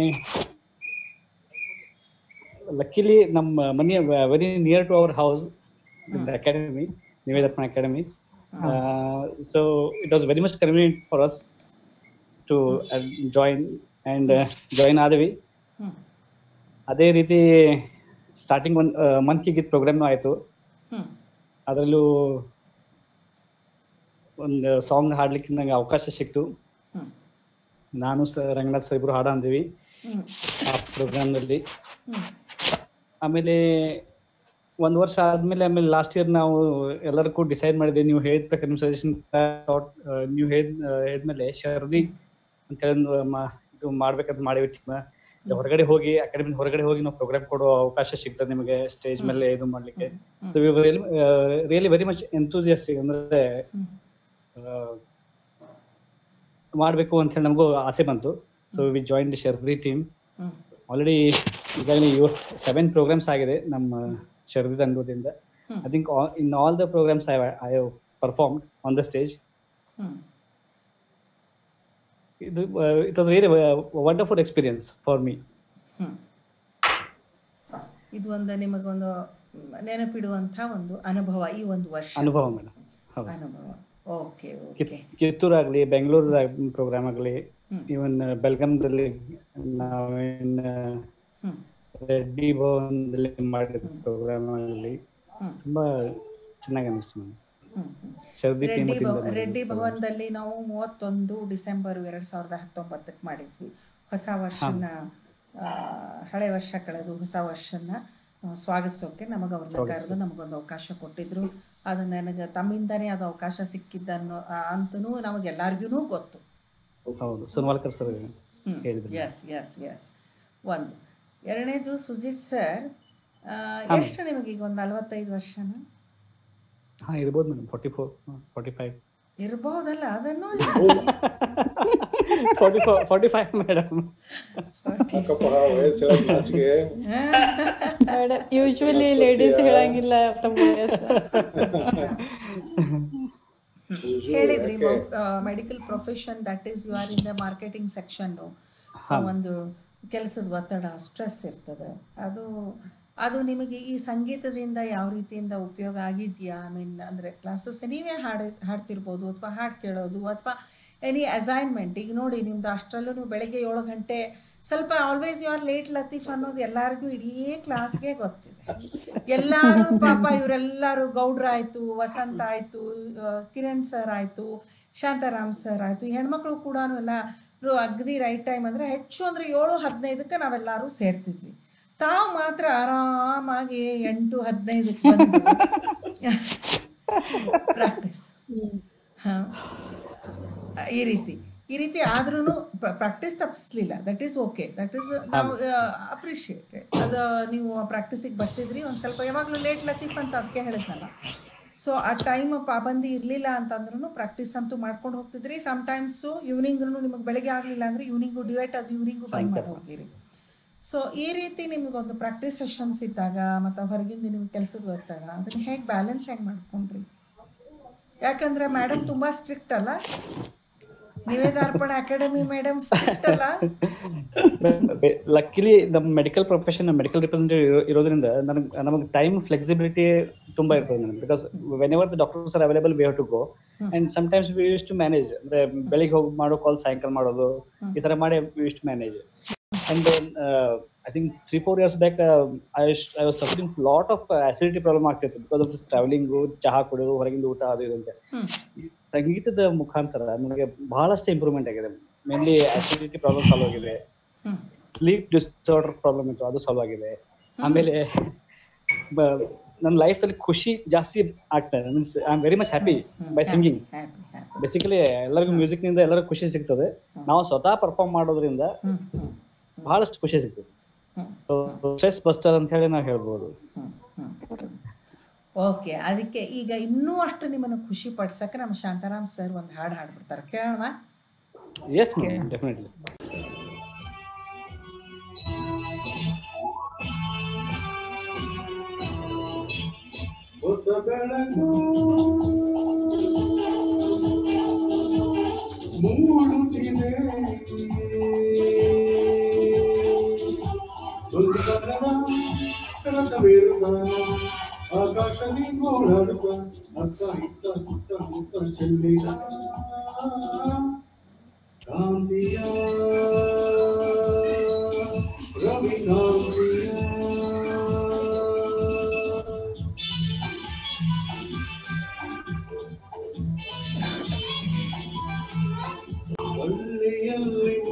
ಲಕ್ಕಿಲಿ ನಮ್ಮ ಮನೆ very near to our house the academy Nivedarpana academy so it was very much convenient for us to join and join ಆದ್ವಿ ಹ್ಮ್ ಅದೇ ರೀತಿ starting ಒಂದು ಮಂತ್ಲಿ ಗೀತ್ ಪ್ರೋಗ್ರಾಮ್ನು ಆಯಿತು ಹ್ಮ್ ಅದರಲ್ಲೂ ಒಂದು ಸಾಂಗ್ ಹಾಡ್ಲಿಕ್ಕೆ ನನಗೆ ಅವಕಾಶ ಸಿಕ್ತು ಹ್ಮ್ ನಾನು ಸ ರಂಗನಾಥ್ ಸರ್ ಇಬ್ರು ಹಾಡ ಅಂದಿವಿ ಹ್ಮ್ ಆ ಪ್ರೋಗ್ರಾಮ್ನಲ್ಲಿ ಹ್ಮ್ ಆಮೇಲೆ ಒಂದ್ ವರ್ಷ ಆದ್ಮೇಲೆ ಆಮೇಲೆ ಲಾಸ್ಟ್ ಇಯರ್ ನಾವು ಎಲ್ಲರಿಗೂ ಡಿಸೈಡ್ ಮಾಡಿದ್ವಿ ನೀವು ಹೇಳಿದ ಪ್ರಕಾರ ನಿಮ್ಮ ಸಜೆಷನ್ ನೀವು ಹೇಳಿದ ಹೇಳಿದ್ಮೇಲೆ ಶರ್ದಿ ಅಂತ ಹೇಳಿ ಒಂದು ಮಾ- ಇದು ಮಾಡ್ಬೇಕಂತ ಮಾಡಿವಿ ಟೀಮ್ ಹೊರಗಡೆ ಹೋಗಿ ಅಕಾಡೆಮಿ ಹೊರಗಡೆ ಹೋಗಿ ನಾವು ಪ್ರೋಗ್ರಾಮ್ ಕೊಡೋ ಅವಕಾಶ ಸಿಗ್ತದೆ ನಿಮಗೆ ಸ್ಟೇಜ್ ಮೇಲೆ ಇದು ಮಾಡ್ಲಿಕ್ಕೆ ರಿಯಲಿ ವೆರಿ ಮಚ್ ಎಂತೂಸಿಯಸ್ಟಿಕ್ ಅಂದ್ರೆ ಹ್ಮ್. ಆ, ಮಾಡ್ಬೇಕು ಅಂತ ಹೇಳಿ ನಮಗೂ ಆಸೆ ಬಂತು so we join the Sharadi team hmm already ಈಗಾಗಲೇ ಸೆವೆನ್ ಪ್ರೋಗ್ರಾಮ್ಸ್ ಆಗಿದೆ ನಮ್ಮ ಶರದಿ ತಂಡದಿಂದ hmm. I think in all the programs I I have perform on the stage hmm ಇದು it was really wonderful experience for me hmm. ಇದು ಒಂದು ನಿಮಗೊಂದು ನೆನಪಿಡುವಂಥ ಒಂದು ಅನುಭವ ಈ ಒಂದು ವರ್ಷ ಅನುಭವ ಮೇಡಮ್ ಹೌದು ಅನುಭವ ಓಕೆ ಕಿತ್- ಓಕೆ ಕಿತ್ತೂರು ಆಗಲಿ ಬೆಂಗಳೂರು ಪ್ರೋಗ್ರಾಮ್ ಆಗಲಿ ಹ್ಮ್. ಇವನ್ ಬೆಲ್ಗಾಮ್ದಲ್ಲಿ ನಾವೇನ್ ಹ್ಮ್ ರೆಡ್ಡಿ ಭವನದಲ್ಲಿ ಮಾಡಿದ ಪ್ರೋಗ್ರಾಮ್ ಆಗಲಿ ಹ್ಮ್. ತುಂಬಾ ಚೆನ್ನಾಗಿ ಅನಿಸ್ತು ma'am hmm hmm. Sharadi Reddy team ಭವ ರೆಡ್ಡಿ ಭವನದಲ್ಲಿ ನಾವು ಮೂವತ್ತೊಂದು ಡಿಸೆಂಬರ್ ಎರಡ್ ಸಾವಿರದ ಹತ್ತೊಂಬತ್ತಕ್ಕೆ ಮಾಡಿದ್ವಿ ಹೊಸ ವರ್ಷನ ಆ, ಹಳೆ ವರ್ಷ ಕಳೆದು ಹೊಸ ವರ್ಷನ ಆ, ಸ್ವಾಗತಿಸೋಕೆ ನಮಗೆ ಅವ್ರನ್ನ ಕರೆದು ನಮಗೊಂದು ಅವಕಾಶ ಕೊಟ್ಟಿದ್ರು ಅದು ನನಗೆ ತಮ್ಮಿಂದನೇ ಅದು ಅವಕಾಶ ಸಿಕ್ಕಿದ್ದನ್ನು ಅಂತೂ ನಮಗೆಲ್ಲರಿಗೂ ಗೊತ್ತು ಹೌದು ಸೋನ್ವಾಲ್ಕರ್ ಸರ್ ಹೇಳಿದ್ರು ಎಸ್ ಎಸ್ ಎಸ್ ಒಂದು ಎರಡನೇದು ಸುಜಿತ್ ಸರ್ ಎಷ್ಟು ನಿಮಗೆ ಈಗ ಒಂದು ನಲವತ್ತೈದು ವರ್ಷನ ಹಾ ಇರ್ಬೋದು madam forty four forty five ಇರ್ಬೋದಲ್ಲ ಅದನ್ನು forty four forty five madam ಅಕ್ಕಪ್ಪ ವಯಸ್ಸು ಹೇಳೋದ್ ನಾಚಿಕೆ ಮೇಡಮ್ ಯೂಶ್ವಲಿ ಲೇಡೀಸ್ ಹೇಳಂಗಿಲ್ಲ ತಮ್ಮ ವಯಸ್ಸು ಹೇಳಿದ್ರಿ medical profession that is you are in the marketing ಸೆಕ್ಷನ್ನು ಸೊ ಒಂದು ಕೆಲಸದ ಒತ್ತಡ ಸ್ಟ್ರೆಸ್ ಇರ್ತದೆ ಅದು ಅದು ನಿಮಗೆ ಈ ಸಂಗೀತದಿಂದ ಯಾವ ರೀತಿಯಿಂದ ಉಪಯೋಗ ಆಗಿದೆಯಾ ಐ ಮೀನ್ ಅಂದರೆ ಕ್ಲಾಸಸ್ ನೀವೇ ಹಾಡು ಹಾಡ್ತಿರ್ಬೋದು ಅಥವಾ ಹಾಡು ಕೇಳೋದು ಅಥವಾ ಎನಿ ಅಸೈನ್ಮೆಂಟ್ ಈಗ ನೋಡಿ ನಿಮ್ದು ಅಷ್ಟರಲ್ಲೂ ನೀವು ಬೆಳಗ್ಗೆ ಏಳು ಗಂಟೆ ಸ್ವಲ್ಪ always you are late Latif ಅನ್ನೋದು ಎಲ್ಲರಿಗೂ ಇಡೀ ಕ್ಲಾಸ್ಗೆ ಗೊತ್ತಿದೆ ಎಲ್ಲರೂ ಪಾಪ ಇವರೆಲ್ಲರೂ ಗೌಡ್ರ ಆಯಿತು ವಸಂತ ಆಯಿತು ಕಿರಣ್ ಸರ್ ಆಯಿತು ಶಾಂತಾರಾಮ್ ಸರ್ ಆಯಿತು ಹೆಣ್ಮಕ್ಳು ಕೂಡ ಎಲ್ಲರೂ ಅಗದಿ ರೈಟ್ ಟೈಮ್ ಅಂದರೆ ಹೆಚ್ಚು ಅಂದರೆ ಏಳು ಹದಿನೈದಕ್ಕೆ ನಾವೆಲ್ಲರೂ ಸೇರ್ತಿದ್ವಿ ತಾವು ಮಾತ್ರ ಆರಾಮಾಗಿ ಎಂಟು ಹದಿನೈದಕ್ಕೆ ಬಂದು ಪ್ರಾಕ್ಟೀಸ್ ಹಾಂ ಈ ರೀತಿ ಈ ರೀತಿ ಆದ್ರೂ ಪ್ರಾಕ್ಟೀಸ್ ತಪ್ಪಿಸ್ಲಿಲ್ಲ that is okay that is ನಾವು ಅಪ್ರಿಷಿಯೇಟೆಡ್ ಅದು ನೀವು ಪ್ರಾಕ್ಟೀಸಿಗೆ ಬರ್ತಿದ್ರಿ ಒಂದು ಸ್ವಲ್ಪ ಯಾವಾಗಲೂ ಲೇಟ್ ಲತೀಫ್ ಅಂತ ಅದಕ್ಕೆ ಹೇಳಿದ್ನಲ್ಲ ಸೊ ಆ ಟೈಮ್ ಪಾಬಂದಿ ಇರಲಿಲ್ಲ ಅಂತಂದ್ರೂ ಪ್ರಾಕ್ಟೀಸ್ ಅಂತೂ ಮಾಡ್ಕೊಂಡು ಹೋಗ್ತಿದ್ರಿ ಸಮ್ಟೈಮ್ಸು ಈವ್ನಿಂಗ್ನು ನಿಮಗೆ ಬೆಳಗ್ಗೆ ಆಗಲಿಲ್ಲ ಅಂದರೆ ಈವ್ನಿಂಗು ಡ್ಯೂಯೇಟ್ ಅದು ಈವ್ನಿಂಗು ಬಂದ್ ಮಾಡಿ ಹೋಗಿರಿ ಸೊ ಈ ರೀತಿ ನಿಮಗೊಂದು ಪ್ರಾಕ್ಟೀಸ್ ಸೆಷನ್ಸ್ ಇದ್ದಾಗ ಮತ್ತು ಹೊರಗಿಂದ ನಿಮ್ಗೆ ಕೆಲಸದ ಒತ್ತಡ ಅದನ್ನ ಹೇಗೆ ಬ್ಯಾಲೆನ್ಸ್ ಹೇಗೆ ಮಾಡ್ಕೊಂಡ್ರಿ ಯಾಕಂದ್ರೆ ಮೇಡಮ್ ತುಂಬಾ ಸ್ಟ್ರಿಕ್ಟ್ ಅಲ್ಲ ನಿವೇದಾರ್ಪಣ ಅಕಾಡೆಮಿ ಮೇಡಮ್ ಸ್ಟ್ರಿಕ್ಟ್ ಅಲ್ಲ ಲಕ್ಕಿಲಿ ನಮ್ಮ ಮೆಡಿಕಲ್ ಪ್ರೊಫೆಷನ್ ಮೆಡಿಕಲ್ ರಿಪ್ರೆಸೆಂಟೇಟಿವ್ ಇರೋದ್ರಿಂದ ನನಗೆ ನಮಗೆ ಟೈಮ್ ಫ್ಲೆಕ್ಸಿಬಿಲಿಟಿ ತುಂಬಾ ಇರ್ತದೆ ನನಗೆ because whenever the doctors are available we have to go and sometimes we used to manage ಅಂದ್ರೆ ಬೆಳಿಗ್ಗೆ ಹೋಗಿ ಮಾಡೋ ಕಾಲ್ ಸಾಯಂಕಾಲ ಮಾಡೋದು ಈ ತರ ಮಾಡಿ we used to manage and I think three four years back I I was suffering lot of acidity problem ಆಗ್ತಿತ್ತು ಬಿಕಾಸ್ ಆಫ್ ದಿಸ್ ಟ್ರಾವೆಲಿಂಗು ಚಹಾ ಕುಡಿಯೋದು ಹೊರಗಿಂದ ಊಟ ಅದು ಇದು ಅಂತ ಈ ಸಂಗೀತದ ಮುಖಾಂತರ ನನಗೆ ಬಹಳಷ್ಟು ಇಂಪ್ರೂವ್ಮೆಂಟ್ ಆಗಿದೆ ಮೇನ್ಲಿ ಅಸಿಡಿಟಿ ಪ್ರಾಬ್ಲಮ್ ಸಾಲ್ವ್ ಆಗಿದೆ ಹ್ಮ್ ಸ್ಲೀಪ್ ಡಿಸಾರ್ಡರ್ ಪ್ರಾಬ್ಲಮ್ ಇತ್ತು ಅದು ಸಾಲ್ವ್ ಆಗಿದೆ ಆಮೇಲೆ ಬ- ನನ್ನ ಲೈಫ್ ಅಲ್ಲಿ ಖುಷಿ ಜಾಸ್ತಿ ಆಗ್ತಾ ಇದೆ means I am very much happy by singing happy happy basically ಎಲ್ಲರಿಗೂ ಮ್ಯೂಸಿಕ್ ನಿಂದ ಎಲ್ಲರಿಗೂ ಖುಷಿ ಸಿಗ್ತದೆ ನಾವು ಸ್ವತಃ ಪರ್ಫಾರ್ಮ್ ಮಾಡೋದ್ರಿಂದ ಹ್ಮ್ ಹ್ಮ್ ಬಹಳಷ್ಟು ಖುಷಿ ಸಿಗ್ತದೆ ಹ್ಮ್ ಸ್ಟ್ರೆಸ್ ಬಸ್ಟರ್ ಅಂತ ಹೇಳಿ ನಾವು ಹೇಳ್ಬೋದು ಹ್ಮ್ ಹ್ಮ್ ಓಕೆ ಅದಕ್ಕೆ ಈಗ ಇನ್ನೂ ಅಷ್ಟು ನಿಮ್ಮನ್ನು ಖುಷಿ ಪಡ್ಸಕ್ಕೆ ನಮ್ಮ ಶಾಂತಾರಾಮ್ ಸರ್ ಒಂದು ಹಾಡು ಹಾಡ್ಬಿಡ್ತಾರೆ ಕೇಳೋಣ ಎಸ್ ಮೇಡಮ್ ಡೆಫಿನೆಟ್ಲಿ ಹೊಸ ಬೆಳಕು ಮೂಡುತ್ತಿದೆ ಒಂದು ಕನ್ನಡ ಕನಕವೇರುತ್ತ ಆಕಾಶದಿ ಓಡಾಡುತ್ತ ಅತ್ತ ಇತ್ತ ಸುತ್ತ ಮುತ್ತ ಚೆಲ್ಲಿದ ಕಾಂತಿಯ ರವಿ ಕಾಂತಿಯ ಒಳ್ಳೆಯಲ್ಲಿ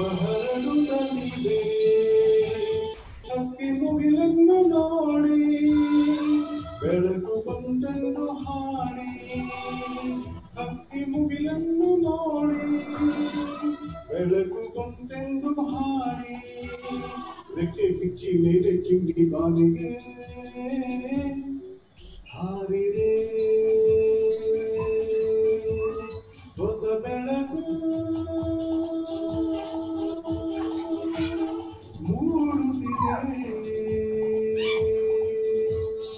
ಹರಡುತ್ತಲಿದೆ ಹಕ್ಕಿ ಮುಗಿಲನ್ನು ನೋಡಿ ಬೆಳಕು ಬಂದೆಂದು ಹಾಡಿ ಹಕ್ಕಿ ಮುಗಿಲನ್ನು ನೋಡಿ ಬೆಳಕು ಬಂದೆಂದು ಹಾಡಿ ರೆಕ್ಕೆ ಬಿಚ್ಚಿ ಮೇಲೆ ಚಿಂಡಿ ಬಾಲಿಗೆ ಹಾರಿದೆ ಹೊಸ ಬೆಳಕು ಮೂಡುತ್ತಿದೆ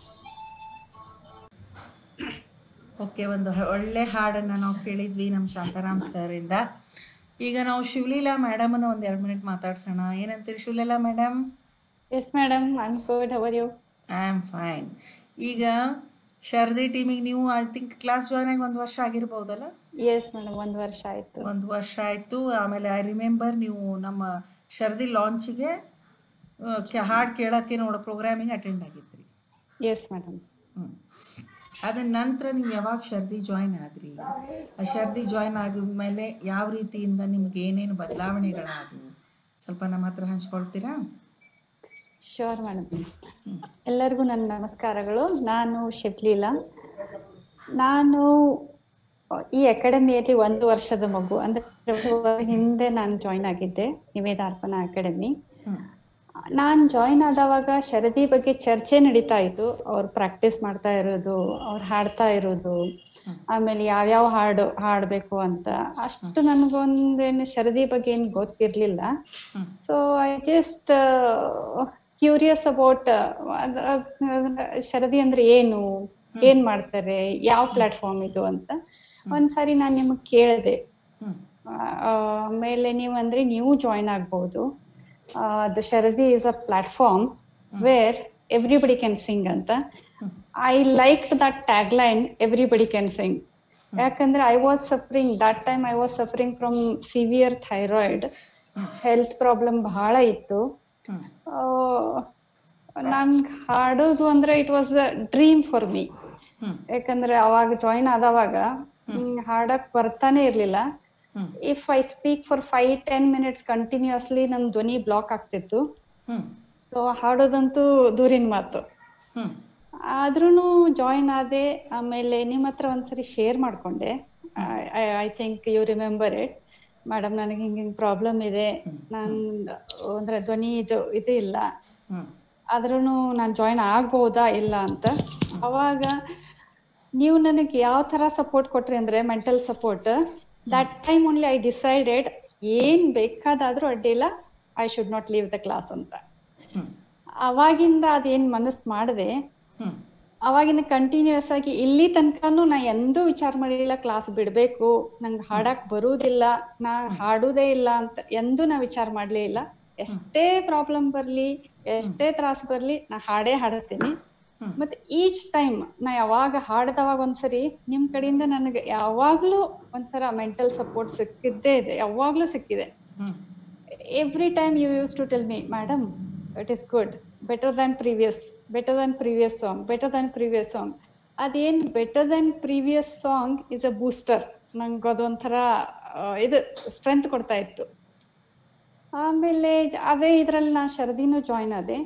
ಓಕೆ ಒಂದು ಹ- ಒಳ್ಳೆ ಹಾಡನ್ನು ನಾವು ಕೇಳಿದ್ವಿ ನಮ್ಮ ಶಾಂತಾರಾಮ್ ಸರ್ ಇಂದ ಈಗ ನಾವು ಶಿವಲೀಲಾ ಮೇಡಮನ್ನ ಒಂದು ಎರಡು ಮಿನಿಟ್ ಮಾತಾಡ್ಸೋಣ ಏನಂತೀರಿ Shivaleela madam yes madam I'm good how are you I am fine ಈಗ ಶರದಿ ಟೀಮಿಗೆ ನೀವು ಐ ಥಿಂಕ್ ಕ್ಲಾಸ್ ಜಾಯ್ನ್ ಆಗಿ ಒಂದು ವರ್ಷ ಆಗಿರ್ಬೋದಲ್ಲ ಎಸ್ ಮೇಡಮ್ ಒಂದು ವರ್ಷ ಆಯ್ತು ಒಂದು ವರ್ಷ ಆಯಿತು ಆಮೇಲೆ ಐ ರಿಮೆಂಬರ್ ನೀವು ನಮ್ಮ ಶರದಿ ಲಾಂಚಿಗೆ ಹಾಡು ಕೇಳೋಕ್ಕೆ ನೋಡೋ ಪ್ರೋಗ್ರಾಮಿಗೆ ಅಟೆಂಡ್ ಆಗಿದ್ರಿ ಎಸ್ ಮೇಡಮ್ ಹ್ಞೂ ಅದ ನಂತರ ನೀವು ಯಾವಾಗ ಶರ್ದಿ ಜಾಯ್ನ್ ಆದ್ರಿ ಆ ಶರ್ದಿ ಜಾಯ್ನ್ ಆಗಿದ್ಮೇಲೆ ಯಾವ ರೀತಿಯಿಂದ ನಿಮ್ಗೆ ಏನೇನು ಬದಲಾವಣೆಗಳಾದವು ಸ್ವಲ್ಪ ನಮ್ಮ ಹತ್ರ ಹಂಚ್ಕೊಳ್ತೀರಾ ಶೋರ್ ಮೇಡಮ್ ಎಲ್ಲರಿಗೂ ನನ್ನ ನಮಸ್ಕಾರಗಳು ನಾನು ಶಿವ್ಲೀಲಾ ನಾನು ಈ ಅಕಾಡೆಮಿಯಲ್ಲಿ ಒಂದು ವರ್ಷದ ಮಗು ಅಂದ್ರೆ ಎರಡು ವರ್ಷ ಹಿಂದೆ ನಾನು ಜಾಯ್ನ್ ಆಗಿದ್ದೆ ನಿವೇದಾರ್ಪಣಾ ಅಕಾಡೆಮಿ ನಾನು ಜಾಯ್ನ್ ಆದವಾಗ ಶರದಿ ಬಗ್ಗೆ ಚರ್ಚೆ ನಡೀತಾ ಇತ್ತು ಅವ್ರು ಪ್ರಾಕ್ಟೀಸ್ ಮಾಡ್ತಾ ಇರೋದು ಅವ್ರು ಹಾಡ್ತಾ ಇರೋದು ಆಮೇಲೆ ಯಾವ್ಯಾವ ಹಾಡು ಹಾಡಬೇಕು ಅಂತ ಅಷ್ಟು ನನಗೊಂದೇನು ಶರದಿ ಬಗ್ಗೆ ಏನು ಗೊತ್ತಿರ್ಲಿಲ್ಲ so I just curious about Sharadi ಅಂದ್ರೆ ಏನು ಏನ್ ಮಾಡ್ತಾರೆ ಯಾವ ಪ್ಲಾಟ್ಫಾರ್ಮ್ ಇದು ಅಂತ ಒಂದ್ಸಾರಿ ನಾನು ನಿಮಗೆ ಕೇಳಿದೆ ಆಮೇಲೆ ನೀವು ಅಂದ್ರೆ ನೀವು ಜಾಯಿನ್ ಆಗ್ಬಹುದು the Sharadi is a platform where everybody can sing ಅಂತ I like that tag line everybody can sing ಯಾಕಂದ್ರೆ I was suffering that time I was suffering from severe thyroid health problem ಬಹಳ ಇತ್ತು ನನ್ಗೆ ಹಾಡೋದು ಅಂದ್ರೆ it was a dream for me ಯಾಕಂದ್ರೆ ಅವಾಗ join ಆದವಾಗ ಹ್ಮ್, ಹಾಡಕ್ ಬರ್ತಾನೆ ಇರ್ಲಿಲ್ಲ if I speak for five ten minutes continuously ನನ್ ಧ್ವನಿ ಬ್ಲಾಕ್ ಆಗ್ತಿತ್ತು ಹ್ಞೂ ಸೊ ಹಾಡೋದಂತೂ ದೂರಿನ ಮಾತು ಹ್ಞೂ ಆದ್ರೂ ಜಾಯಿನ್ ಆದೆ ಆಮೇಲೆ ನಿಮ್ಮ ಹತ್ರ ಒಂದ್ಸರಿ ಶೇರ್ ಮಾಡ್ಕೊಂಡೆ I think you remember it madam ನನಗೆ ಹಿಂಗೆ ಹಿಂಗೆ ಪ್ರಾಬ್ಲಮ್ ಇದೆ ನಾನು ಅಂದ್ರೆ ಧ್ವನಿ ಇದು ಇದು ಇಲ್ಲ ಹ್ಞೂ ಆದ್ರೂ ನಾನು ಜಾಯಿನ್ ಆಗ್ಬೋದಾ ಇಲ್ಲ ಅಂತ ಅವಾಗ ನೀವು ನನಗೆ ಯಾವ ಥರ ಸಪೋರ್ಟ್ ಕೊಟ್ರಿ ಅಂದ್ರೆ mental support that time only I decided ಏನ್ ಬೇಕಾದಾದ್ರೂ ಅಡ್ಡಿಲ್ಲ I should not leave the class ಅಂತ ಅವಾಗಿಂದ ಅದೇನ್ ಮನಸ್ಸು ಮಾಡಿದೆ ಹ್ಞೂ ಅವಾಗಿಂದ ಕಂಟಿನ್ಯೂಸ್ ಆಗಿ ಇಲ್ಲಿ ತನಕನೂ ನಾ ಎಂದೂ ವಿಚಾರ ಮಾಡಿಲ್ಲ ಕ್ಲಾಸ್ ಬಿಡ್ಬೇಕು ನಂಗೆ ಹಾಡಕ್ ಬರುವುದಿಲ್ಲ ನಾ ಹಾಡುದೇ ಇಲ್ಲ ಅಂತ ಎಂದೂ ನಾ ವಿಚಾರ ಮಾಡ್ಲೇ ಇಲ್ಲ ಎಷ್ಟೇ ಪ್ರಾಬ್ಲಮ್ ಬರ್ಲಿ ಎಷ್ಟೇ ತ್ರಾಸ ಬರ್ಲಿ ನಾ ಹಾಡೇ ಹಾಡತ್ತೀನಿ ಮತ್ತೆ ಈಚ್ ಟೈಮ್ ನಾ ಯಾವಾಗ ಹಾಡ್ದವಾಗ ಒಂದ್ಸರಿ ನಿಮ್ ಕಡೆಯಿಂದ ನನಗೆ ಯಾವಾಗ್ಲೂ ಒಂಥರ ಮೆಂಟಲ್ ಸಪೋರ್ಟ್ ಸಿಕ್ಕಿದ್ದೇ ಇದೆ ಯಾವಾಗ್ಲೂ ಸಿಕ್ಕಿದೆ ಹ್ಞೂ every time you used to tell me madam it is good better than previous better than previous song better than previous song ಅದೇನ್ better than previous song is a booster ನಂಗೆ ಅದೊಂಥರ ಆ, ಇದು strength ಕೊಡ್ತಾ ಇತ್ತು ಆಮೇಲೆ ಜ- ಅದೇ ಇದರಲ್ಲಿ ನಾ ಶರದಿನೂ ಜಾಯ್ನ್ ಆದೆ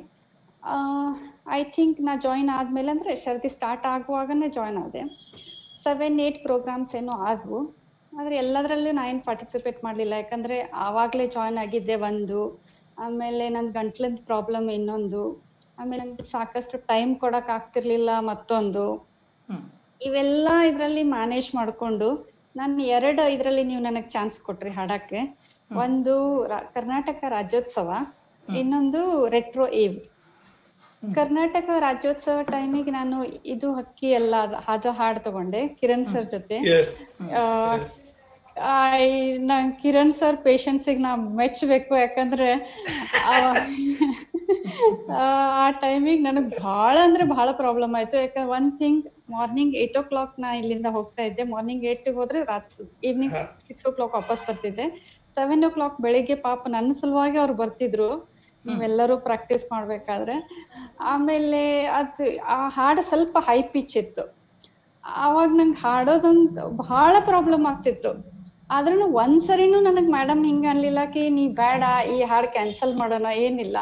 ಐ ಥಿಂಕ್ ನಾ ಜಾಯ್ನ್ ಆದ್ಮೇಲೆ ಅಂದ್ರೆ ಶರದಿ ಸ್ಟಾರ್ಟ್ ಆಗುವಾಗನೇ ಜಾಯ್ನ್ ಆದೆ ಸೆವೆನ್ ಏಯ್ಟ್ ಪ್ರೋಗ್ರಾಮ್ಸ್ ಏನೋ ಆದವು ಆದರೆ ಎಲ್ಲದರಲ್ಲೂ ನಾ ಏನು ಪಾರ್ಟಿಸಿಪೇಟ್ ಮಾಡಲಿಲ್ಲ ಯಾಕಂದರೆ ಆವಾಗಲೇ ಜಾಯ್ನ್ ಆಗಿದ್ದೆ ಒಂದು ಆಮೇಲೆ ನನ್ನ ಗಂಟ್ಲಿನ ಪ್ರಾಬ್ಲಮ್ ಇನ್ನೊಂದು ಆಮೇಲೆ ನಂಗೆ ಸಾಕಷ್ಟು ಟೈಮ್ ಕೊಡೋಕೆ ಆಗ್ತಿರ್ಲಿಲ್ಲ ಮತ್ತೊಂದು ಇವೆಲ್ಲ ಇದರಲ್ಲಿ ಮ್ಯಾನೇಜ್ ಮಾಡಿಕೊಂಡು ನಾನು ಎರಡು ಇದರಲ್ಲಿ ನೀವು ನನಗೆ ಚಾನ್ಸ್ ಕೊಟ್ರಿ ಹಾಡಕ್ಕೆ ಒಂದು ರಾ- ಕರ್ನಾಟಕ ರಾಜ್ಯೋತ್ಸವ ಇನ್ನೊಂದು ರೆಟ್ರೋ ಏವ್ ಕರ್ನಾಟಕ ರಾಜ್ಯೋತ್ಸವ ಟೈಮಿಗೆ ನಾನು ಇದು ಹಕ್ಕಿ ಎಲ್ಲ ಅದು ಹಾಡು ತಗೊಂಡೆ ಕಿರಣ್ ಸರ್ ಜೊತೆ Yes. ಐ ನಾನ್ ಕಿರಣ್ ಸರ್ ಪೇಷನ್ಸಿಗೆ ನಾ ಮೆಚ್ಚಬೇಕು ಯಾಕಂದ್ರೆ ಆ- ಆ ಟೈಮಿಗೆ ನನಗೆ ಭಾಳ ಅಂದ್ರೆ ಭಾಳ ಪ್ರಾಬ್ಲಮ್ ಆಯ್ತು ಯಾಕಂದ್ರೆ one thing morning eight o'clock ನಾ ಇಲ್ಲಿಂದ ಹೋಗ್ತಾ ಇದ್ದೆ ಮಾರ್ನಿಂಗ್ ಏಟ್ಗೆ ಹೋದ್ರೆ ರಾತ್ರಿ ಈವ್ನಿಂಗ್ ಸಿಕ್ಸ್ ಓ ಕ್ಲಾಕ್ ವಾಪಸ್ ಬರ್ತಿದ್ದೆ ಸೆವೆನ್ ಓ ಕ್ಲಾಕ್ ಬೆಳಿಗ್ಗೆ ಪಾಪ ನನ್ನ ಸಲುವಾಗಿ ಅವ್ರು ಬರ್ತಿದ್ರು ನೀವೆಲ್ಲರೂ ಪ್ರಾಕ್ಟೀಸ್ ಮಾಡ್ಬೇಕಾದ್ರೆ ಆಮೇಲೆ ಅದು ಆ ಹಾಡು ಸ್ವಲ್ಪ ಹೈ ಪಿಚ್ ಇತ್ತು ಆವಾಗ ನಂಗೆ ಹಾಡೋದಂತ ಬಹಳ ಪ್ರಾಬ್ಲಮ್ ಆಗ್ತಿತ್ತು ಆದ್ರೂ ಒಂದ್ಸರಿನೂ ನನಗ್ ಮೇಡಮ್ ಹಿಂಗ ಅನ್ಲಿಲ್ಲ ಕಿ ನೀ ಬೇಡ ಈ ಹಾಡ್ ಕ್ಯಾನ್ಸಲ್ ಮಾಡೋಣ ಏನಿಲ್ಲ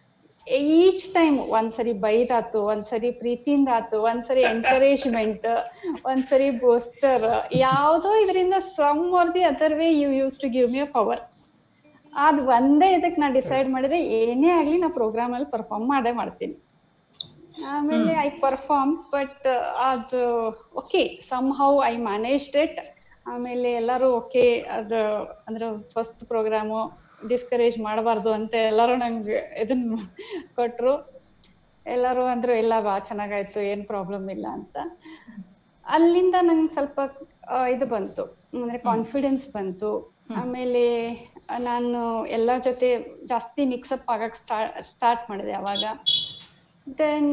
ಈಚ್ ಟೈಮ್ ಒಂದ್ಸರಿ ಬೈದಾತು ಒಂದ್ಸರಿ ಪ್ರೀತಿಯಿಂದ ಆತು ಒಂದ್ಸರಿ ಎಂಕರೇಜ್ಮೆಂಟ್ ಒಂದ್ಸರಿ ಬೂಸ್ಟರ್ ಯಾವ್ದೋ ಇದರಿಂದ some or the other way you used to give me a power ಅದ್ ಒಂದೇ ಇದಕ್ಕೆ ನಾ ಡಿಸೈಡ್ ಮಾಡಿದ್ರೆ ಏನೇ ಆಗ್ಲಿ ನಾ ಪ್ರೋಗ್ರಾಮ್ ಅಲ್ಲಿ ಪರ್ಫಾರ್ಮ್ ಮಾಡೇ ಮಾಡ್ತೀನಿ ಆಮೇಲೆ ಐ ಪರ್ಫಾರ್ಮ್ ಬಟ್ ಅದು okay somehow I managed it ಆಮೇಲೆ ಎಲ್ಲರೂ ಓಕೆ ಅದು ಅಂದ್ರೆ ಫಸ್ಟ್ ಪ್ರೋಗ್ರಾಮು ಡಿಸ್ಕರೇಜ್ ಮಾಡಬಾರ್ದು ಅಂತ ಎಲ್ಲರೂ ನಂಗೆ ಇದನ್ನ ಕೊಟ್ರು ಎಲ್ಲರೂ ಅಂದ್ರು ಇಲ್ಲ ಬಾ ಚೆನ್ನಾಗಾಯ್ತು ಏನ್ ಪ್ರಾಬ್ಲಮ್ ಇಲ್ಲ ಅಂತ ಅಲ್ಲಿಂದ ನಂಗೆ ಸ್ವಲ್ಪ ಆ, ಇದು ಬಂತು ಅಂದ್ರೆ ಕಾನ್ಫಿಡೆನ್ಸ್ ಬಂತು ಆಮೇಲೆ ನಾನು ಎಲ್ಲರ ಜೊತೆ ಜಾಸ್ತಿ ಮಿಕ್ಸಪ್ ಆಗಕ್ ಸ್ಟಾರ್ಟ್ ಸ್ಟಾರ್ಟ್ ಮಾಡಿದೆ ಅವಾಗ then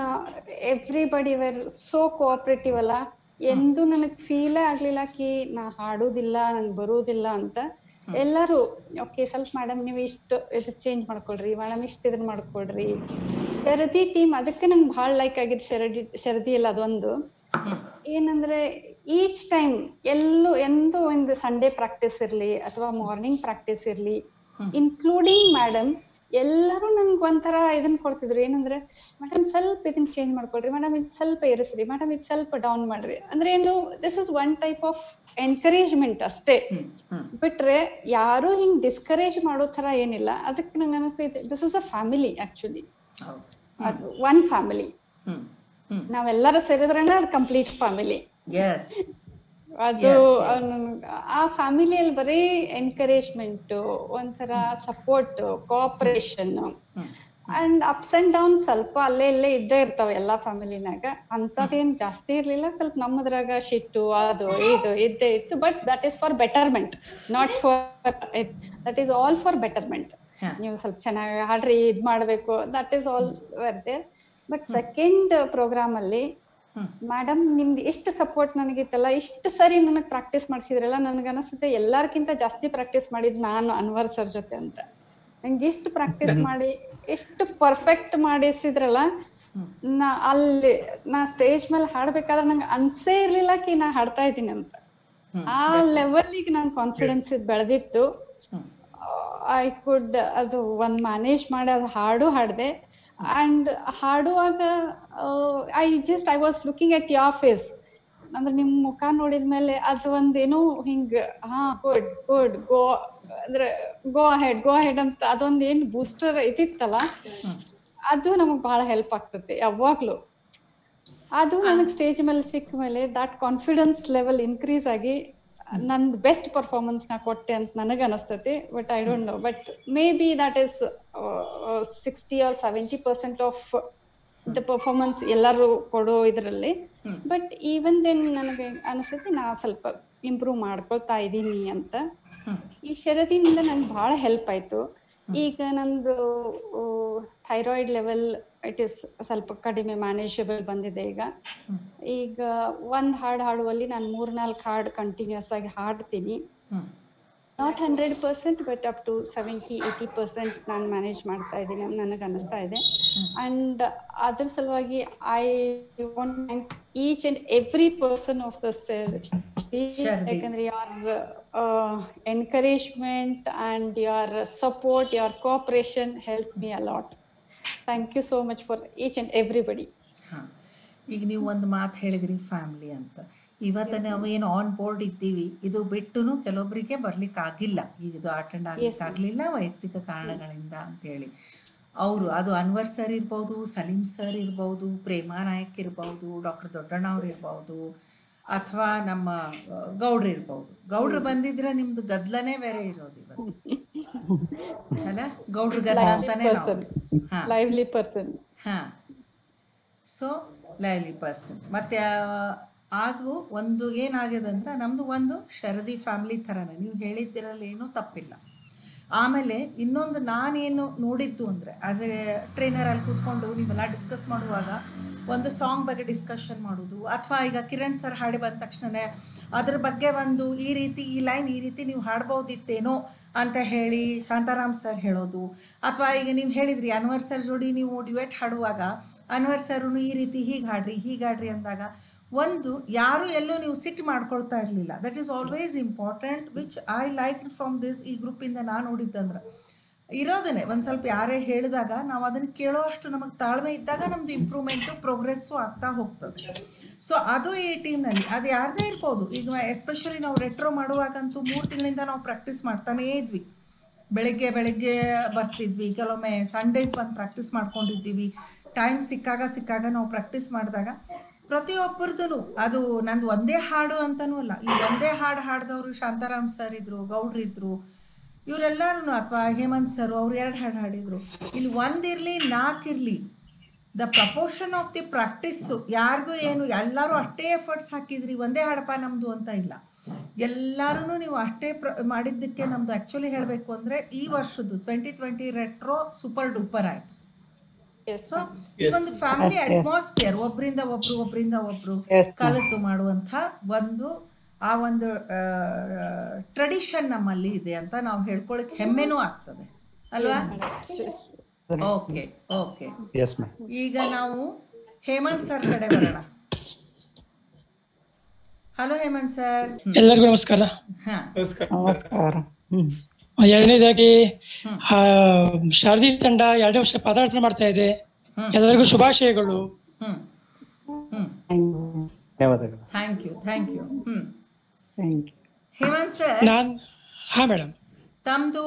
everybody were so cooperative ಅಲ್ಲ ಎಂದು ನನಗ್ ಫೀಲೇ ಆಗ್ಲಿಲ್ಲ ಕಿ ನಾ ಹಾಡುದಿಲ್ಲ ನನ್ಗೆ ಬರುವುದಿಲ್ಲ ಅಂತ ಎಲ್ಲರೂ ಓಕೆ ಸ್ವಲ್ಪ ಮೇಡಮ್ ನೀವು ಇಷ್ಟು ಇದು ಚೇಂಜ್ ಮಾಡ್ಕೊಡ್ರಿ ಮೇಡಮ್ ಇಷ್ಟು ಇದನ್ನ ಮಾಡ್ಕೊಡ್ರಿ ಶರದಿ ಟೀಮ್ ಅದಕ್ಕೆ ನಂಗೆ ಭಾಳ ಲೈಕ್ ಆಗಿದ್ದು ಶರದಿ ಶರದಿ ಇಲ್ಲ ಅದೊಂದು ಏನಂದ್ರೆ ಈಚ್ ಟೈಮ್ ಎಲ್ಲೂ ಎಂದು ಒಂದು ಸಂಡೇ ಪ್ರಾಕ್ಟೀಸ್ ಇರ್ಲಿ ಅಥವಾ ಮಾರ್ನಿಂಗ್ ಪ್ರಾಕ್ಟೀಸ್ ಇರ್ಲಿ ಇನ್ಕ್ಲೂಡಿಂಗ್ ಮೇಡಮ್ ಎಲ್ಲರೂ ನನ್ಗೆ ಒಂಥರ ಇದನ್ನ ಕೊಡ್ತಿದ್ರು ಏನಂದ್ರೆ ಮೇಡಮ್ ಸ್ವಲ್ಪ ಇದನ್ನ ಚೇಂಜ್ ಮಾಡ್ಕೊಳ್ರಿ ಮೇಡಮ್ ಇದು ಸ್ವಲ್ಪ ಏರಿಸ್ರಿ ಮೇಡಮ್ ಇದು ಸ್ವಲ್ಪ ಡೌನ್ ಮಾಡ್ರಿ ಅಂದ್ರೆ ಏನು this is one type of encouragement ಅಷ್ಟೇ ಬಿಟ್ರೆ ಯಾರು ಹಿಂಗ್ ಡಿಸ್ಕರೇಜ್ ಮಾಡೋ ತರ ಏನಿಲ್ಲ ಅದಕ್ಕೆ ನಂಗೆ ಅನಿಸ್ತು this is a family actually ಹೌದು ಅದು ಒನ್ ಫ್ಯಾಮಿಲಿ ಹ್ಮ್ ಹ್ಮ್ ನಾವೆಲ್ಲರೂ ಸೇರಿದ್ರೇನೆ ಅದು ಕಂಪ್ಲೀಟ್ ಫ್ಯಾಮಿಲಿ ಎಸ್ ಅದು Yes, yes. ಆ ನನ್- ಆ ಫ್ಯಾಮಿಲಿಯಲ್ಲಿ ಬರೀ ಎನ್ಕರೇಜ್ಮೆಂಟ್ ಒಂಥರ support cooperation and ups and down ಸ್ವಲ್ಪ ಅಲ್ಲೇ ಇಲ್ಲೇ ಇದ್ದೇ ಇರ್ತಾವ ಎಲ್ಲಾ ಫ್ಯಾಮಿಲಿನಾಗ ಅಂತದೇನ್ ಜಾಸ್ತಿ ಇರ್ಲಿಲ್ಲ ಸ್ವಲ್ಪ ನಮ್ಮದ್ರಾಗ ಶಿಟ್ಟು ಅದು ಇದು ಇದ್ದೇ ಇತ್ತು but that is for betterment not for that is all for betterment ಹಾ. ನೀವು ಸ್ವಲ್ಪ ಚೆನ್ನಾಗಿ ಹಾಡ್ರಿ ಇದ್ ಮಾಡ್ಬೇಕು that is all were there but second program ಅಲ್ಲಿ ಮೇಡಮ್ ನಿಮ್ದು ಎಷ್ಟು ಸಪೋರ್ಟ್ ನನಗಿತ್ತಲ್ಲ ಇಷ್ಟು ಸರಿ ನನಗೆ ಪ್ರಾಕ್ಟೀಸ್ ಮಾಡಿಸಿದ್ರಲ್ಲ ನನಗೆ ಅನಿಸುತ್ತೆ ಎಲ್ಲಾರ್ಕಿಂತ ಜಾಸ್ತಿ ಪ್ರಾಕ್ಟೀಸ್ ಮಾಡಿದ್ ನಾನು ಅನ್ವರ್ ಸರ್ ಜೊತೆ ಅಂತ ನಂಗೆ ಎಷ್ಟು ಪ್ರಾಕ್ಟೀಸ್ ಮಾಡಿ ಎಷ್ಟು ಪರ್ಫೆಕ್ಟ್ ಮಾಡಿಸಿದ್ರಲ್ಲ ನಾ ಅಲ್ಲಿ ನಾ ಸ್ಟೇಜ್ ಮೇಲೆ ಹಾಡ್ಬೇಕಾದ್ರೆ ನಂಗೆ ಅನ್ಸೇ ಇರ್ಲಿಲ್ಲ ಕಿ ನಾ ಹಾಡ್ತಾ ಇದ್ದೀನಿ ಅಂತ ಆ ಲೆವೆಲ್ಗೆ ನನ್ ಕಾನ್ಫಿಡೆನ್ಸ್ ಬೆಳೆದಿತ್ತು ಐ ಕುಡ್ ಅದು ಒಂದ್ ಮ್ಯಾನೇಜ್ ಮಾಡಿ ಅದು ಹಾಡು ಹಾಡ್ದೆ ಅಂಡ್ ಹಾಡುವಾಗ I just I was looking at your face ಅಂದ್ರೆ ನಿಮ್ ಮುಖ ನೋಡಿದ್ಮೇಲೆ ಅದು ಒಂದೇನೋ ಹಿಂಗ್ ಹಾ ಗುಡ್ ಗುಡ್ ಗೋ ಅಂದ್ರೆ ಗೋ ಅಹೆಡ್ ಗೋ ಅಹೆಡ್ ಅಂತ ಅದೊಂದ್ ಏನ್ ಬೂಸ್ಟರ್ ಇದಿತ್ತಲ್ಲ ಅದು ನಮಗ್ ಬಹಳ ಹೆಲ್ಪ್ ಆಗ್ತದೆ ಯಾವಾಗ್ಲೂ ಅದು ನನಗೆ ಸ್ಟೇಜ್ ಮೇಲೆ ಸಿಕ್ಕ ಮೇಲೆ ದಟ್ ಕಾನ್ಫಿಡೆನ್ಸ್ ಲೆವೆಲ್ ಇನ್ಕ್ರೀಸ್ ಆಗಿ ನಂದು ಬೆಸ್ಟ್ ಪರ್ಫಾರ್ಮೆನ್ಸ್ ನ ಕೊಟ್ಟೆ ಅಂತ ನನಗೆ ಅನಿಸ್ತೈತಿ but I don't know but maybe that is sixty or seventy percent of the performance ಎಲ್ಲರೂ ಕೊಡೋ ಇದರಲ್ಲಿ ಬಟ್ ಈವನ್ ದೆನ್ ನನಗೆ ಅನಿಸುತ್ತೆ ನಾ ಸ್ವಲ್ಪ ಇಂಪ್ರೂವ್ ಮಾಡ್ಕೊಳ್ತಾ ಇದ್ದೀನಿ ಅಂತ ಈ ಶರದಿನಿಂದ ನಂಗೆ ಬಹಳ ಹೆಲ್ಪ್ ಆಯ್ತು ಈಗ ನಂದು ಥೈರಾಯ್ಡ್ ಲೆವೆಲ್ ಇಟ್ ಇಸ್ ಸ್ವಲ್ಪ ಕಡಿಮೆ ಮ್ಯಾನೇಜಬಲ್ ಬಂದಿದೆ ಈಗ ಈಗ ಒಂದ್ ಹಾಡು ಹಾಡುವಲ್ಲಿ ನಾನು ಮೂರ್ನಾಲ್ಕು ಹಾಡು ಕಂಟಿನ್ಯೂಸ್ ಆಗಿ ಹಾಡ್ತೀನಿ not hundred percent but up to seventy eighty percent ನಾನು ಮ್ಯಾನೇಜ್ ಮಾಡ್ತಾ ಇದ್ದೀನಿ ಅಂತ ನನಗೆ ಅನ್ನಿಸ್ತಾ ಇದೆ ಅಂಡ್ ಅದ್ರ ಸಲುವಾಗಿ I want thank each and every person of the ಯಾಕಂದ್ರೆ ಯಾರ encouragement and your support your cooperation helped me a lot thank you so much for each and everybody ಹಾಂ ಈಗ ನೀವು ಒಂದು ಮಾತು ಹೇಳಿದ್ರಿ ಫ್ಯಾಮ್ಲಿ ಅಂತ ಇವತ್ತು ನಾವು ಏನು ಆನ್ ಬೋರ್ಡ್ ಇದ್ದೀವಿ ಇದು ಬಿಟ್ಟು ಕೆಲವೊಬ್ಬರಿಗೆ ಬರ್ಲಿಕ್ಕೆ ಆಗಿಲ್ಲ ಈಗ ಇದು ಅಟೆಂಡ್ ಆಗ್ಲಿಕ್ಕೆ ಆಗಲಿಲ್ಲ ವೈಯಕ್ತಿಕ ಕಾರಣಗಳಿಂದ ಅಂತೇಳಿ ಅವರು ಅದು ಅನ್ವರ್ ಸರ್ ಇರ್ಬೋದು ಸಲೀಂ ಸರ್ ಇರ್ಬೋದು ಪ್ರೇಮಾ ನಾಯಕ್ ಇರ್ಬೋದು ಡಾಕ್ಟರ್ ದೊಡ್ಡಣ್ಣ ಅವ್ರು ಇರ್ಬೋದು ಅಥವಾ ನಮ್ಮ ಆ, ಗೌಡ್ರು ಇರ್ಬೋದು ಗೌಡ್ರು ಬಂದಿದ್ರೆ ನಿಮ್ದು ಗದ್ಲನೇ ಬೇರೆ ಇರೋದು ಇವತ್ತು ಅಲ್ಲ ಗೌಡ್ರ ಗದ್ಲ ಅಂತಾನೆ ನಾವು ಹಾಂ lively person ಹಾಂ ಸೊ ಲೈವ್ಲಿ ಪರ್ಸನ್ ಮತ್ತು ಅದು ಒಂದು ಏನಾಗಿದೆ ಅಂದ್ರೆ ನಮ್ಮದು ಒಂದು ಶರದಿ ಫ್ಯಾಮ್ಲಿ ಥರನೇ ನೀವು ಹೇಳಿದ್ದಿರಲ್ಲಿ ಏನೂ ತಪ್ಪಿಲ್ಲ ಆಮೇಲೆ ಇನ್ನೊಂದು ನಾನೇನು ನೋಡಿದ್ದು ಅಂದರೆ ಆ್ಯಸ್ ಎ ಟ್ರೈನರ್ ಅಲ್ಲಿ ಕೂತ್ಕೊಂಡು ನೀವೆಲ್ಲ ಡಿಸ್ಕಸ್ ಮಾಡುವಾಗ ಒಂದು ಸಾಂಗ್ ಬಗ್ಗೆ ಡಿಸ್ಕಷನ್ ಮಾಡೋದು ಅಥವಾ ಈಗ ಕಿರಣ್ ಸರ್ ಹಾಡಿ ಬಂದ ತಕ್ಷಣನೇ ಅದ್ರ ಬಗ್ಗೆ ಒಂದು ಈ ರೀತಿ ಈ ಲೈನ್ ಈ ರೀತಿ ನೀವು ಹಾಡ್ಬೋದಿತ್ತೇನೋ ಅಂತ ಹೇಳಿ ಶಾಂತಾರಾಮ್ ಸರ್ ಹೇಳೋದು ಅಥವಾ ಈಗ ನೀವು ಹೇಳಿದ್ರಿ ಅನ್ವರ್ ಸರ್ ಜೋಡಿ ನೀವು ಡಿವೇಟ್ ಹಾಡುವಾಗ ಅನ್ವರ್ ಸರು ಈ ರೀತಿ ಹೀಗೆ ಹಾಡ್ರಿ ಹೀಗೆ ಹಾಡ್ರಿ ಅಂದಾಗ ಒಂದು ಯಾರು ಎಲ್ಲೂ ನೀವು ಸಿಟ್ ಮಾಡ್ಕೊಳ್ತಾ ಇರಲಿಲ್ಲ that is always important which I like from this ಈ ಗ್ರೂಪಿಂದ ನಾನು ನೋಡಿದ್ದಂದ್ರೆ ಇರೋದನ್ನೇ ಒಂದು ಸ್ವಲ್ಪ ಯಾರೇ ಹೇಳಿದಾಗ ನಾವು ಅದನ್ನು ಕೇಳೋ ಅಷ್ಟು ನಮಗೆ ತಾಳ್ಮೆ ಇದ್ದಾಗ ನಮ್ದು ಇಂಪ್ರೂವ್ಮೆಂಟು ಪ್ರೋಗ್ರೆಸ್ಸು ಆಗ್ತಾ ಹೋಗ್ತದೆ ಸೊ ಅದು ಈ ಟೀಮ್ನಲ್ಲಿ ಅದು ಯಾರದೇ ಇರ್ಬೋದು ಈಗ ಎಸ್ಪೆಷಲಿ ನಾವು ರೆಟ್ರೋ ಮಾಡುವಾಗಂತೂ ಮೂರು ತಿಂಗಳಿಂದ ನಾವು ಪ್ರಾಕ್ಟೀಸ್ ಮಾಡ್ತಾನೇ ಇದ್ವಿ ಬೆಳಗ್ಗೆ ಬೆಳಗ್ಗೆ ಬರ್ತಿದ್ವಿ ಕೆಲವೊಮ್ಮೆ ಸಂಡೇಸ್ ಬಂದು ಪ್ರಾಕ್ಟೀಸ್ ಮಾಡ್ಕೊಂಡಿದ್ದೀವಿ ಟೈಮ್ ಸಿಕ್ಕಾಗ ಸಿಕ್ಕಾಗ ನಾವು ಪ್ರಾಕ್ಟೀಸ್ ಮಾಡಿದಾಗ ಪ್ರತಿಯೊಬ್ಬರದು ಅದು ನಂದು ಒಂದೇ ಹಾಡು ಅಂತನೂ ಅಲ್ಲ ಈ ಒಂದೇ ಹಾಡು ಹಾಡಿದವರು ಶಾಂತಾರಾಮ್ ಸರ್ ಇದ್ರು ಗೌಡ್ರು ಇದ್ರು ಇವರೆಲ್ಲರೂ ಅಥವಾ ಹೇಮಂತ್ ಸರ್ ಅವ್ರು ಎರಡು ಹಾಡು ಹಾಡಿದ್ರು ಇಲ್ಲಿ ಒಂದಿರಲಿ ನಾಲ್ಕಿರಲಿ the proportion of the practice ಯಾರಿಗೂ ಏನು ಎಲ್ಲರೂ ಅಷ್ಟೇ ಎಫರ್ಟ್ಸ್ ಹಾಕಿದ್ರಿ ಒಂದೇ ಹಾಡಪ್ಪ ನಮ್ಮದು ಅಂತ ಇಲ್ಲ ಎಲ್ಲರೂ ನೀವು ಅಷ್ಟೇ ಪ್ರ ಮಾಡಿದ್ದಕ್ಕೆ ನಮ್ಮದು ಆ್ಯಕ್ಚುಲಿ ಹೇಳಬೇಕು ಅಂದರೆ ಈ ವರ್ಷದ್ದು twenty twenty retro super duper ಆಯಿತು Yes, ಸೊ ಈ ಒಂದು ಫ್ಯಾಮಿಲಿ ಅಟ್ಮಾಸ್ಫಿಯರ್ ಒಬ್ಬರಿಂದ ಒಬ್ರು ಒಬ್ಬರಿಂದ ಒಬ್ರು ಕಲಿತು ಮಾಡುವಂಥ ಒಂದು ಆ ಒಂದು ಟ್ರೆಡಿಷನ್ ನಮ್ಮಲ್ಲಿ ಇದೆ ಅಂತ ನಾವು ಹೇಳ್ಕೊಳಕ್ ಹೆಮ್ಮೆನೂ ಆಗ್ತದೆ ಅಲ್ವಾ ಓಕೆ ಓಕೆ ಎಸ್ ಮ್ಯಾಮ್ ಈಗ ನಾವು ಹೇಮಂತ್ ಸರ್ ಕಡೆ ಬರೋಣ ಹಲೋ ಹೇಮಂತ್ ಸರ್ ಎಲ್ಲರಿಗೂ ನಮಸ್ಕಾರ ಹಾ ನಮಸ್ಕಾರ ನಮಸ್ಕಾರ ಎರಡನೇದಾಗಿ ಆ, ಶಾರದಿ ತಂಡ ಎರಡನೇ ವರ್ಷ ಪದಾರ್ಪಣೆ ಮಾಡ್ತಾ ಇದೆ ಎಲ್ಲರಿಗೂ ಶುಭಾಶಯಗಳು ಹ್ಮ್ ಹ್ಮ್ ಧನ್ಯವಾದಗಳು thank you thank you hmm thank you Hemant sir ನಾನ್ ಹಾ ಮೇಡಮ್ ತಮ್ಮದು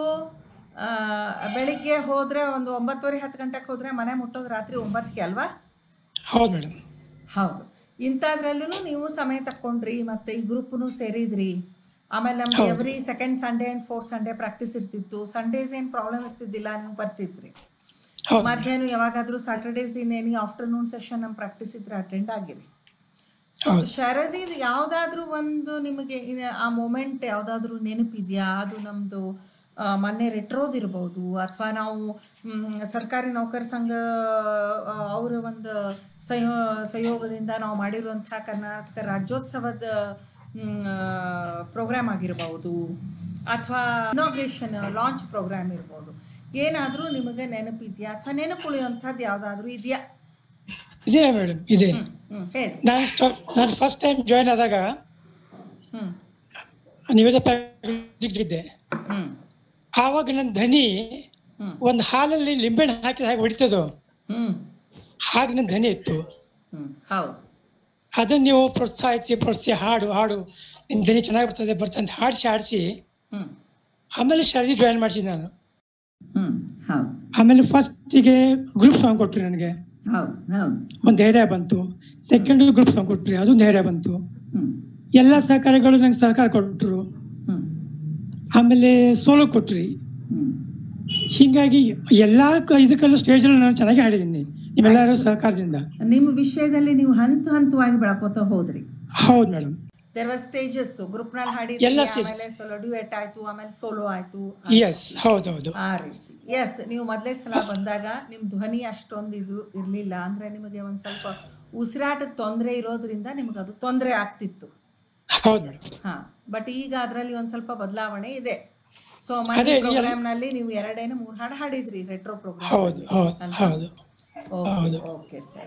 ಬೆಳಿಗ್ಗೆ ಹೋದ್ರೆ ಒಂದು ಒಂಬತ್ತುವರೆ ಹತ್ತು ಗಂಟೆಗೆ ಹೋದ್ರೆ ಮನೆ ಮುಟ್ಟೋದು ರಾತ್ರಿ ಒಂಬತ್ತಿಗೆ ಅಲ್ವಾ ಹೌದು ಮೇಡಮ್ ಹೌದು ಇಂಥದ್ರಲ್ಲೂ ನೀವು ಸಮಯ ತಕ್ಕೊಂಡ್ರಿ ಮತ್ತೆ ಈ ಗ್ರೂಪ್ನು ಸೇರಿದ್ರಿ ಆಮೇಲೆ ನಮ್ಗೆ every second Sunday and fourth Sunday practice ಇರ್ತಿತ್ತು ಸಂಡೇಸ್ ಏನು ಪ್ರಾಬ್ಲಮ್ ಇರ್ತಿದ್ದಿಲ್ಲ ನೀವು ಬರ್ತಿದ್ರಿ ಹೌದು ಮಧ್ಯಾಹ್ನ ಯಾವಾಗಾದ್ರೂ Saturdays in any afternoon session ನಮ್ಮ ಪ್ರಾಕ್ಟೀಸ್ ಇದ್ರೆ ಅಟೆಂಡ್ ಆಗಿರಿ ಸೊ ಶರದಿ ಯಾವುದಾದ್ರೂ ಒಂದು ನಿಮಗೆ ಇನ್ನ- ಆ ಮೂಮೆಂಟ್ ಯಾವುದಾದ್ರೂ ನೆನಪಿದೆಯಾ ಅದು ನಮ್ಮದು ಮೊನ್ನೆ ರೆಟ್ರೋದಿರ್ಬೋದು ಅಥವಾ ನಾವು ಮ್, ಸರ್ಕಾರಿ ನೌಕರ ಸಂಘ ಆ, ಅವರ ಒಂದು ಸಹಯೋ ಸಹಯೋಗದಿಂದ ನಾವು ಮಾಡಿರುವಂಥ ಕರ್ನಾಟಕ ರಾಜ್ಯೋತ್ಸವದ ಪ್ರೋಗ್ರಾಮ್ ಆಗಿರ್ಬೋದು ಅಥವಾ ಇನಾಗ್ರೇಷನ್ ಲಾಂಚ್ ಪ್ರೋಗ್ರಾಮ್ ಇರ್ಬೋದು ಏನಾದರೂ ನಿಮಗೆ ನೆನಪಿದೆಯಾ ಅಥವಾ ನೆನಪುಳಿಯುವಂಥದ್ದು ಯಾವುದಾದ್ರೂ ಇದೆಯಾ ಇದೆ ಮೇಡಮ್ ಇದೆ ಹ್ಞೂ ಹೇಳಿ ನಾನು ಸ್ಟ- ನಾನು ಫಸ್ಟ್ ಟೈಮ್ ಜಾಯ್ನ್ ಆದಾಗ ಹ್ಞೂ ನಿವೇದ ಪ್ಯಾಕೇಜ್ ಇದ್ದೆ ಹ್ಞೂ ಆವಾಗ ನನ್ನ ಧ್ವನಿ ಹ್ಮ್. ಒಂದು ಹಾಲಲ್ಲಿ ಲಿಂಬೆಹಣ್ಣು ಹಾಕಿದ ಹಾಗೆ ಹೊಡಿತದೋ ಹ್ಞೂ ಹಾಗೆ ನನ್ನ ಧ್ವನಿ ಇತ್ತು ಹ್ಞೂ ಹೌದು ಅದನ್ನ ನೀವು ಪ್ರೋತ್ಸಾಹಿಸಿ ಪ್ರೋತ್ಸಾಹ ಹಾಡು ಹಾಡು ನಿನ್ನ ಧ್ವನಿ ಚೆನ್ನಾಗಿ ಬರ್ತದೆ ಬರ್ತದೆ ಅಂತ ಹಾಡಿಸಿ ಹಾಡಿಸಿ ಹ್ಞೂ ಆಮೇಲೆ ಶಾರದಿ ಜಾಯಿನ್ ಮಾಡಿಸಿದೆ ನಾನು ಹ್ಞೂ ಹೌದು ಆಮೇಲೆ ಫಸ್ಟಿಗೆ ಗ್ರೂಪ್ ಸಾಂಗ್ ಕೊಟ್ರಿ ನನಗೆ ಹೌದು ಹೌದು ಒಂದು ಧೈರ್ಯ ಬಂತು ಸೆಕೆಂಡ್ ಗ್ರೂಪ್ ಸಾಂಗ್ ಕೊಟ್ರಿ ಅದು ಧೈರ್ಯ ಬಂತು ಹ್ಞೂ ಎಲ್ಲ ಸಹಕಾರಿಗಳು ನಂಗೆ ಸಹಕಾರ ಕೊಟ್ಟರು ಹ್ಞೂ ಆಮೇಲೆ ಸೋಲೋ ಕೊಟ್ರಿ ಹ್ಞೂ ಹೀಗಾಗಿ ಎಲ್ಲಾ ಕ- ಇದಕ್ಕೆಲ್ಲ ಸ್ಟೇಜ್ ಅಲ್ಲಿ ನಾನು ಚೆನ್ನಾಗಿ ಹಾಡಿದ್ದೀನಿ ನಿಮ್ಮೆಲ್ಲರ ಸಹಕಾರದಿಂದ ನಿಮ್ಮ ವಿಷಯದಲ್ಲಿ ನೀವು ಹಂತ ಹಂತವಾಗಿ ಬೆಳ್ಕೋತ ಹೋದ್ರಿ ಹೌದು ಮೇಡಮ್ ದೇರ್ ವಾಸ್ ಸ್ಟೇಜಸ್ ಗ್ರೂಪ್ನಲ್ಲಿ ಹಾಡಿದ್ರಿ ಎಲ್ಲ stages. ಆಮೇಲೆ ಸೋಲೋ ಡ್ಯೂಯೆಟ್ ಆಯ್ತು ಆಮೇಲೆ ಸೋಲೋ ಆಯ್ತು ಎಸ್ ಹೌದೌದು ಆ ರೀತಿ ಎಸ್ ನೀವು ಮೊದಲೇ ಸಲ ಬಂದಾಗ ನಿಮ್ಮ ಧ್ವನಿ ಅಷ್ಟೊಂದು ಇದು ಇರಲಿಲ್ಲ ಅಂದರೆ ನಿಮಗೆ ಒಂದು ಸ್ವಲ್ಪ ಉಸಿರಾಟದ ತೊಂದರೆ ಇರೋದ್ರಿಂದ ನಿಮಗೆ ಅದು ತೊಂದರೆ ಆಗ್ತಿತ್ತು ಹೌದು ಮೇಡಮ್ ಹಾಂ ಬಟ್ ಈಗ ಅದರಲ್ಲಿ ಒಂದು ಸ್ವಲ್ಪ ಬದಲಾವಣೆ ಇದೆ ಸೊ ಅದೇ, ಮನೆ ಎಲ್ಲ- ಪ್ರೋಗ್ರಾಮ್ನಲ್ಲಿ ನೀವು ಎರಡೇನು ಮೂರು ಹಾಡು ಹಾಡಿದ್ರಿ ರೆಟ್ರೋ ಪ್ರೋಗ್ರಾಮ್ ಹೌದು ಹೌದು ಹೌದು ಓಕೆ ಓಕೆ ಸರ್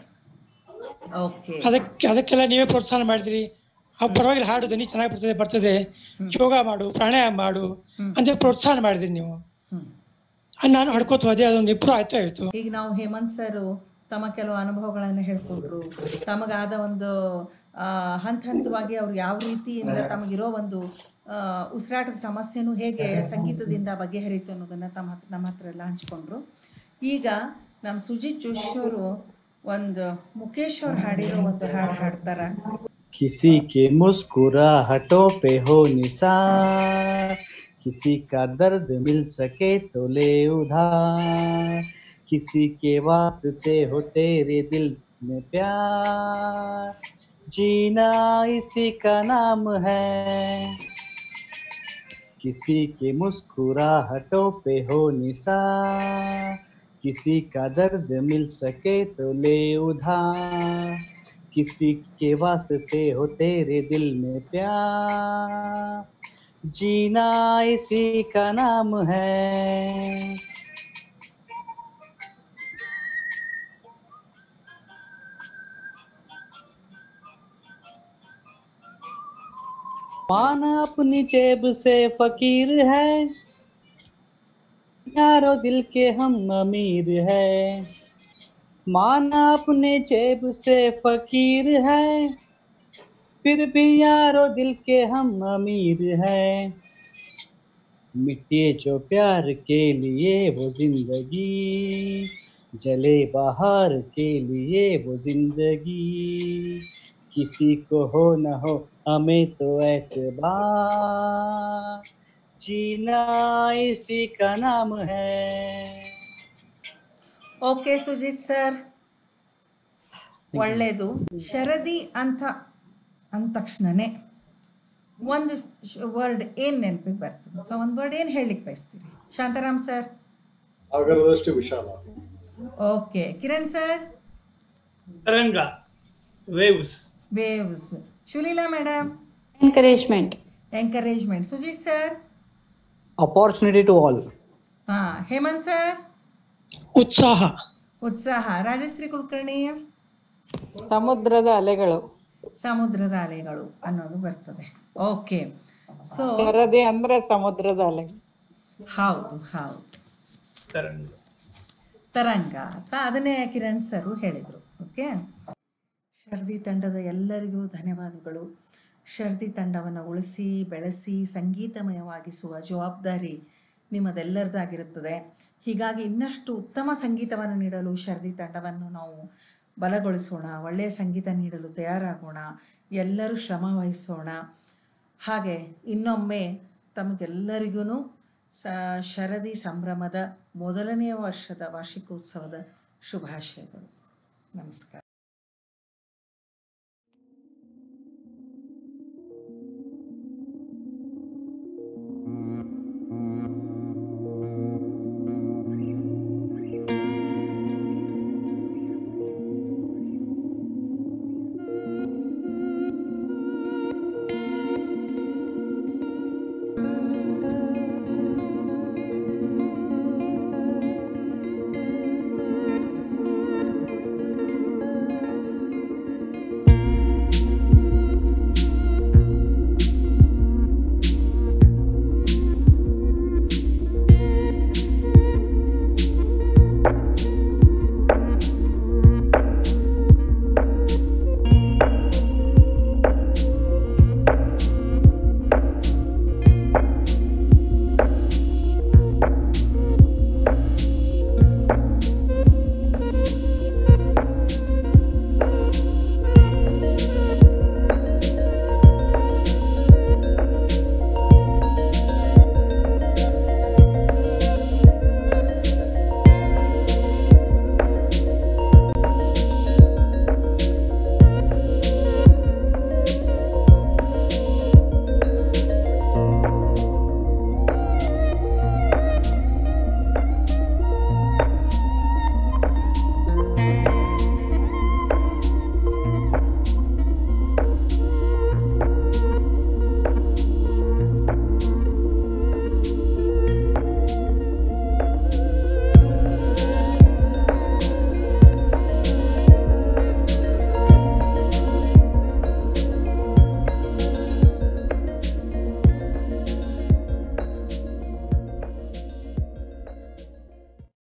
ಓಕೆ ಅದಕ್ಕೆ ಅದಕ್ಕೆಲ್ಲ ನೀವೇ ಪ್ರೋತ್ಸಾಹ ಮಾಡಿದ್ರಿ ಆ ಪರವಾಗಿಲ್ಲ ಹಾಡು ಧ್ವನಿ ಚೆನ್ನಾಗಿ ಬರ್ತದೆ ಬರ್ತದೆ ಯೋಗ ಮಾಡು ಪ್ರಾಣಾಯಾಮ ಮಾಡು ಅಂತ ಪ್ರೋತ್ಸಾಹ ಮಾಡಿದ್ರಿ ನೀವು ಹ್ಮ್. ಆ, ನಾನು ಹೊಡ್ಕೋತ ಹೋದೆ ಅದೊಂದು ಇಂಪ್ರೂವ್ ಆಯ್ತು ಆಯ್ತು ಈಗ ನಾವು ಹೇಮಂತ್ ಸರ್ ತಮ್ಮ ಕೆಲವು ಅನುಭವಗಳನ್ನು ಹೇಳ್ಕೊಂಡ್ರು ತಮಗಾದ ಒಂದು ಆ, ಹಂತ ಹಂತವಾಗಿ ಅವ್ರು ಯಾವ ರೀತಿಯಿಂದ ತಮಗಿರೋ ಒಂದು ಆ, ಉಸಿರಾಟದ ಸಮಸ್ಯೆನೂ ಹೇಗೆ ಸಂಗೀತದಿಂದ ಬಗೆಹರಿತು ಅನ್ನೋದನ್ನು ತಮ್ಮ ಹತ್ರ ನಮ್ಮ ಹತ್ರ ಎಲ್ಲ ಹಂಚ್ಕೊಂಡ್ರು ಈಗ ನಮ್ಮ ಸುಜಿತ್ ಜೋಶಿ ಅವರು ಒಂದು ಮುಖೇಶ್ ಅವ್ರು ಹಾಡಿರೋ ಒಂದು ಹಾಡು ಹಾಡ್ತಾರ किसी के मुस्कुराहटों पे हो निसार किसी का दर्द मिल सके तो ले उधार किसी के वास्ते हो तेरे दिल में प्यार जीना इसी का नाम है किसी के मुस्कुराहटों पे हो निसार किसी का दर्द मिल सके तो ले उधार किसी के वास्ते हो तेरे दिल में प्यार जीना इसी का नाम है माना अपनी जेब से फकीर है यारो दिल के हम अमीर है माना अपने जेब से फकीर है फिर भी यारो दिल के हम अमीर है मिट्टी जो प्यार के लिए वो जिंदगी जले बाहर के लिए वो जिंदगी किसी को हो न हो हमें तो एतबार जीना इसी का नाम है ಓಕೆ ಸುಜಿತ್ ಸರ್ ಒಳ್ಳೆಯದು ಶರದಿ ಅಂತ ಅಂದ ತಕ್ಷಣನೇ ಒಂದು ವರ್ಡ್ ಏನು ನೆನಪಿಗೆ ಬರ್ತದೆ ಅಥವಾ ಒಂದು ವರ್ಡ್ ಏನು ಹೇಳಲಿಕ್ಕೆ ಬಯಸ್ತೀರಿ ಶಾಂತಾರಾಮ್ ಸರ್ ಸಾಗರದಷ್ಟು ವಿಶಾಲ okay Kiran sir Taranga, waves. Waves Shuleela madam Encouragement. Encouragement Sujith sir opportunity to all ಹಾಂ ಹೇಮಂತ್ ಸರ್ ಉತ್ಸಾಹ ಉತ್ಸಾಹ ರಾಜಶ್ರೀ ಕುಲಕರ್ಣಿ ಸಮುದ್ರದ ಅಲೆಗಳು ಸಮುದ್ರದ ಅಲೆಗಳು ಅನ್ನೋದು ಬರ್ತದೆ ಓಕೆ ಸೊ ಶರದಿ ಅಂದ್ರೆ ಸಮುದ್ರದ ಅಲೆಗಳು ಹೌದು ಹೌದು Taranga. ತರಂಗ ಅಥವಾ ಅದನ್ನೇ ಕಿರಣ್ ಸರು ಹೇಳಿದರು ಓಕೆ ಶರ್ದಿ ತಂಡದ ಎಲ್ಲರಿಗೂ ಧನ್ಯವಾದಗಳು ಶರ್ದಿ ತಂಡವನ್ನು ಉಳಿಸಿ ಬೆಳೆಸಿ ಸಂಗೀತಮಯವಾಗಿಸುವ ಜವಾಬ್ದಾರಿ ನಿಮ್ಮದೆಲ್ಲರದಾಗಿರುತ್ತದೆ ಹೀಗಾಗಿ ಇನ್ನಷ್ಟು ಉತ್ತಮ ಸಂಗೀತವನ್ನು ನೀಡಲು ಶರ್ದಿ ತಂಡವನ್ನು ನಾವು ಬಲಗೊಳಿಸೋಣ ಒಳ್ಳೆಯ ಸಂಗೀತ ನೀಡಲು ತಯಾರಾಗೋಣ ಎಲ್ಲರೂ ಶ್ರಮ ವಹಿಸೋಣ ಹಾಗೆ ಇನ್ನೊಮ್ಮೆ ತಮಗೆಲ್ಲರಿಗೂ ಸ ಶರದಿ ಸಂಭ್ರಮದ ಮೊದಲನೆಯ ವರ್ಷದ ವಾರ್ಷಿಕೋತ್ಸವದ ಶುಭಾಶಯಗಳು ನಮಸ್ಕಾರ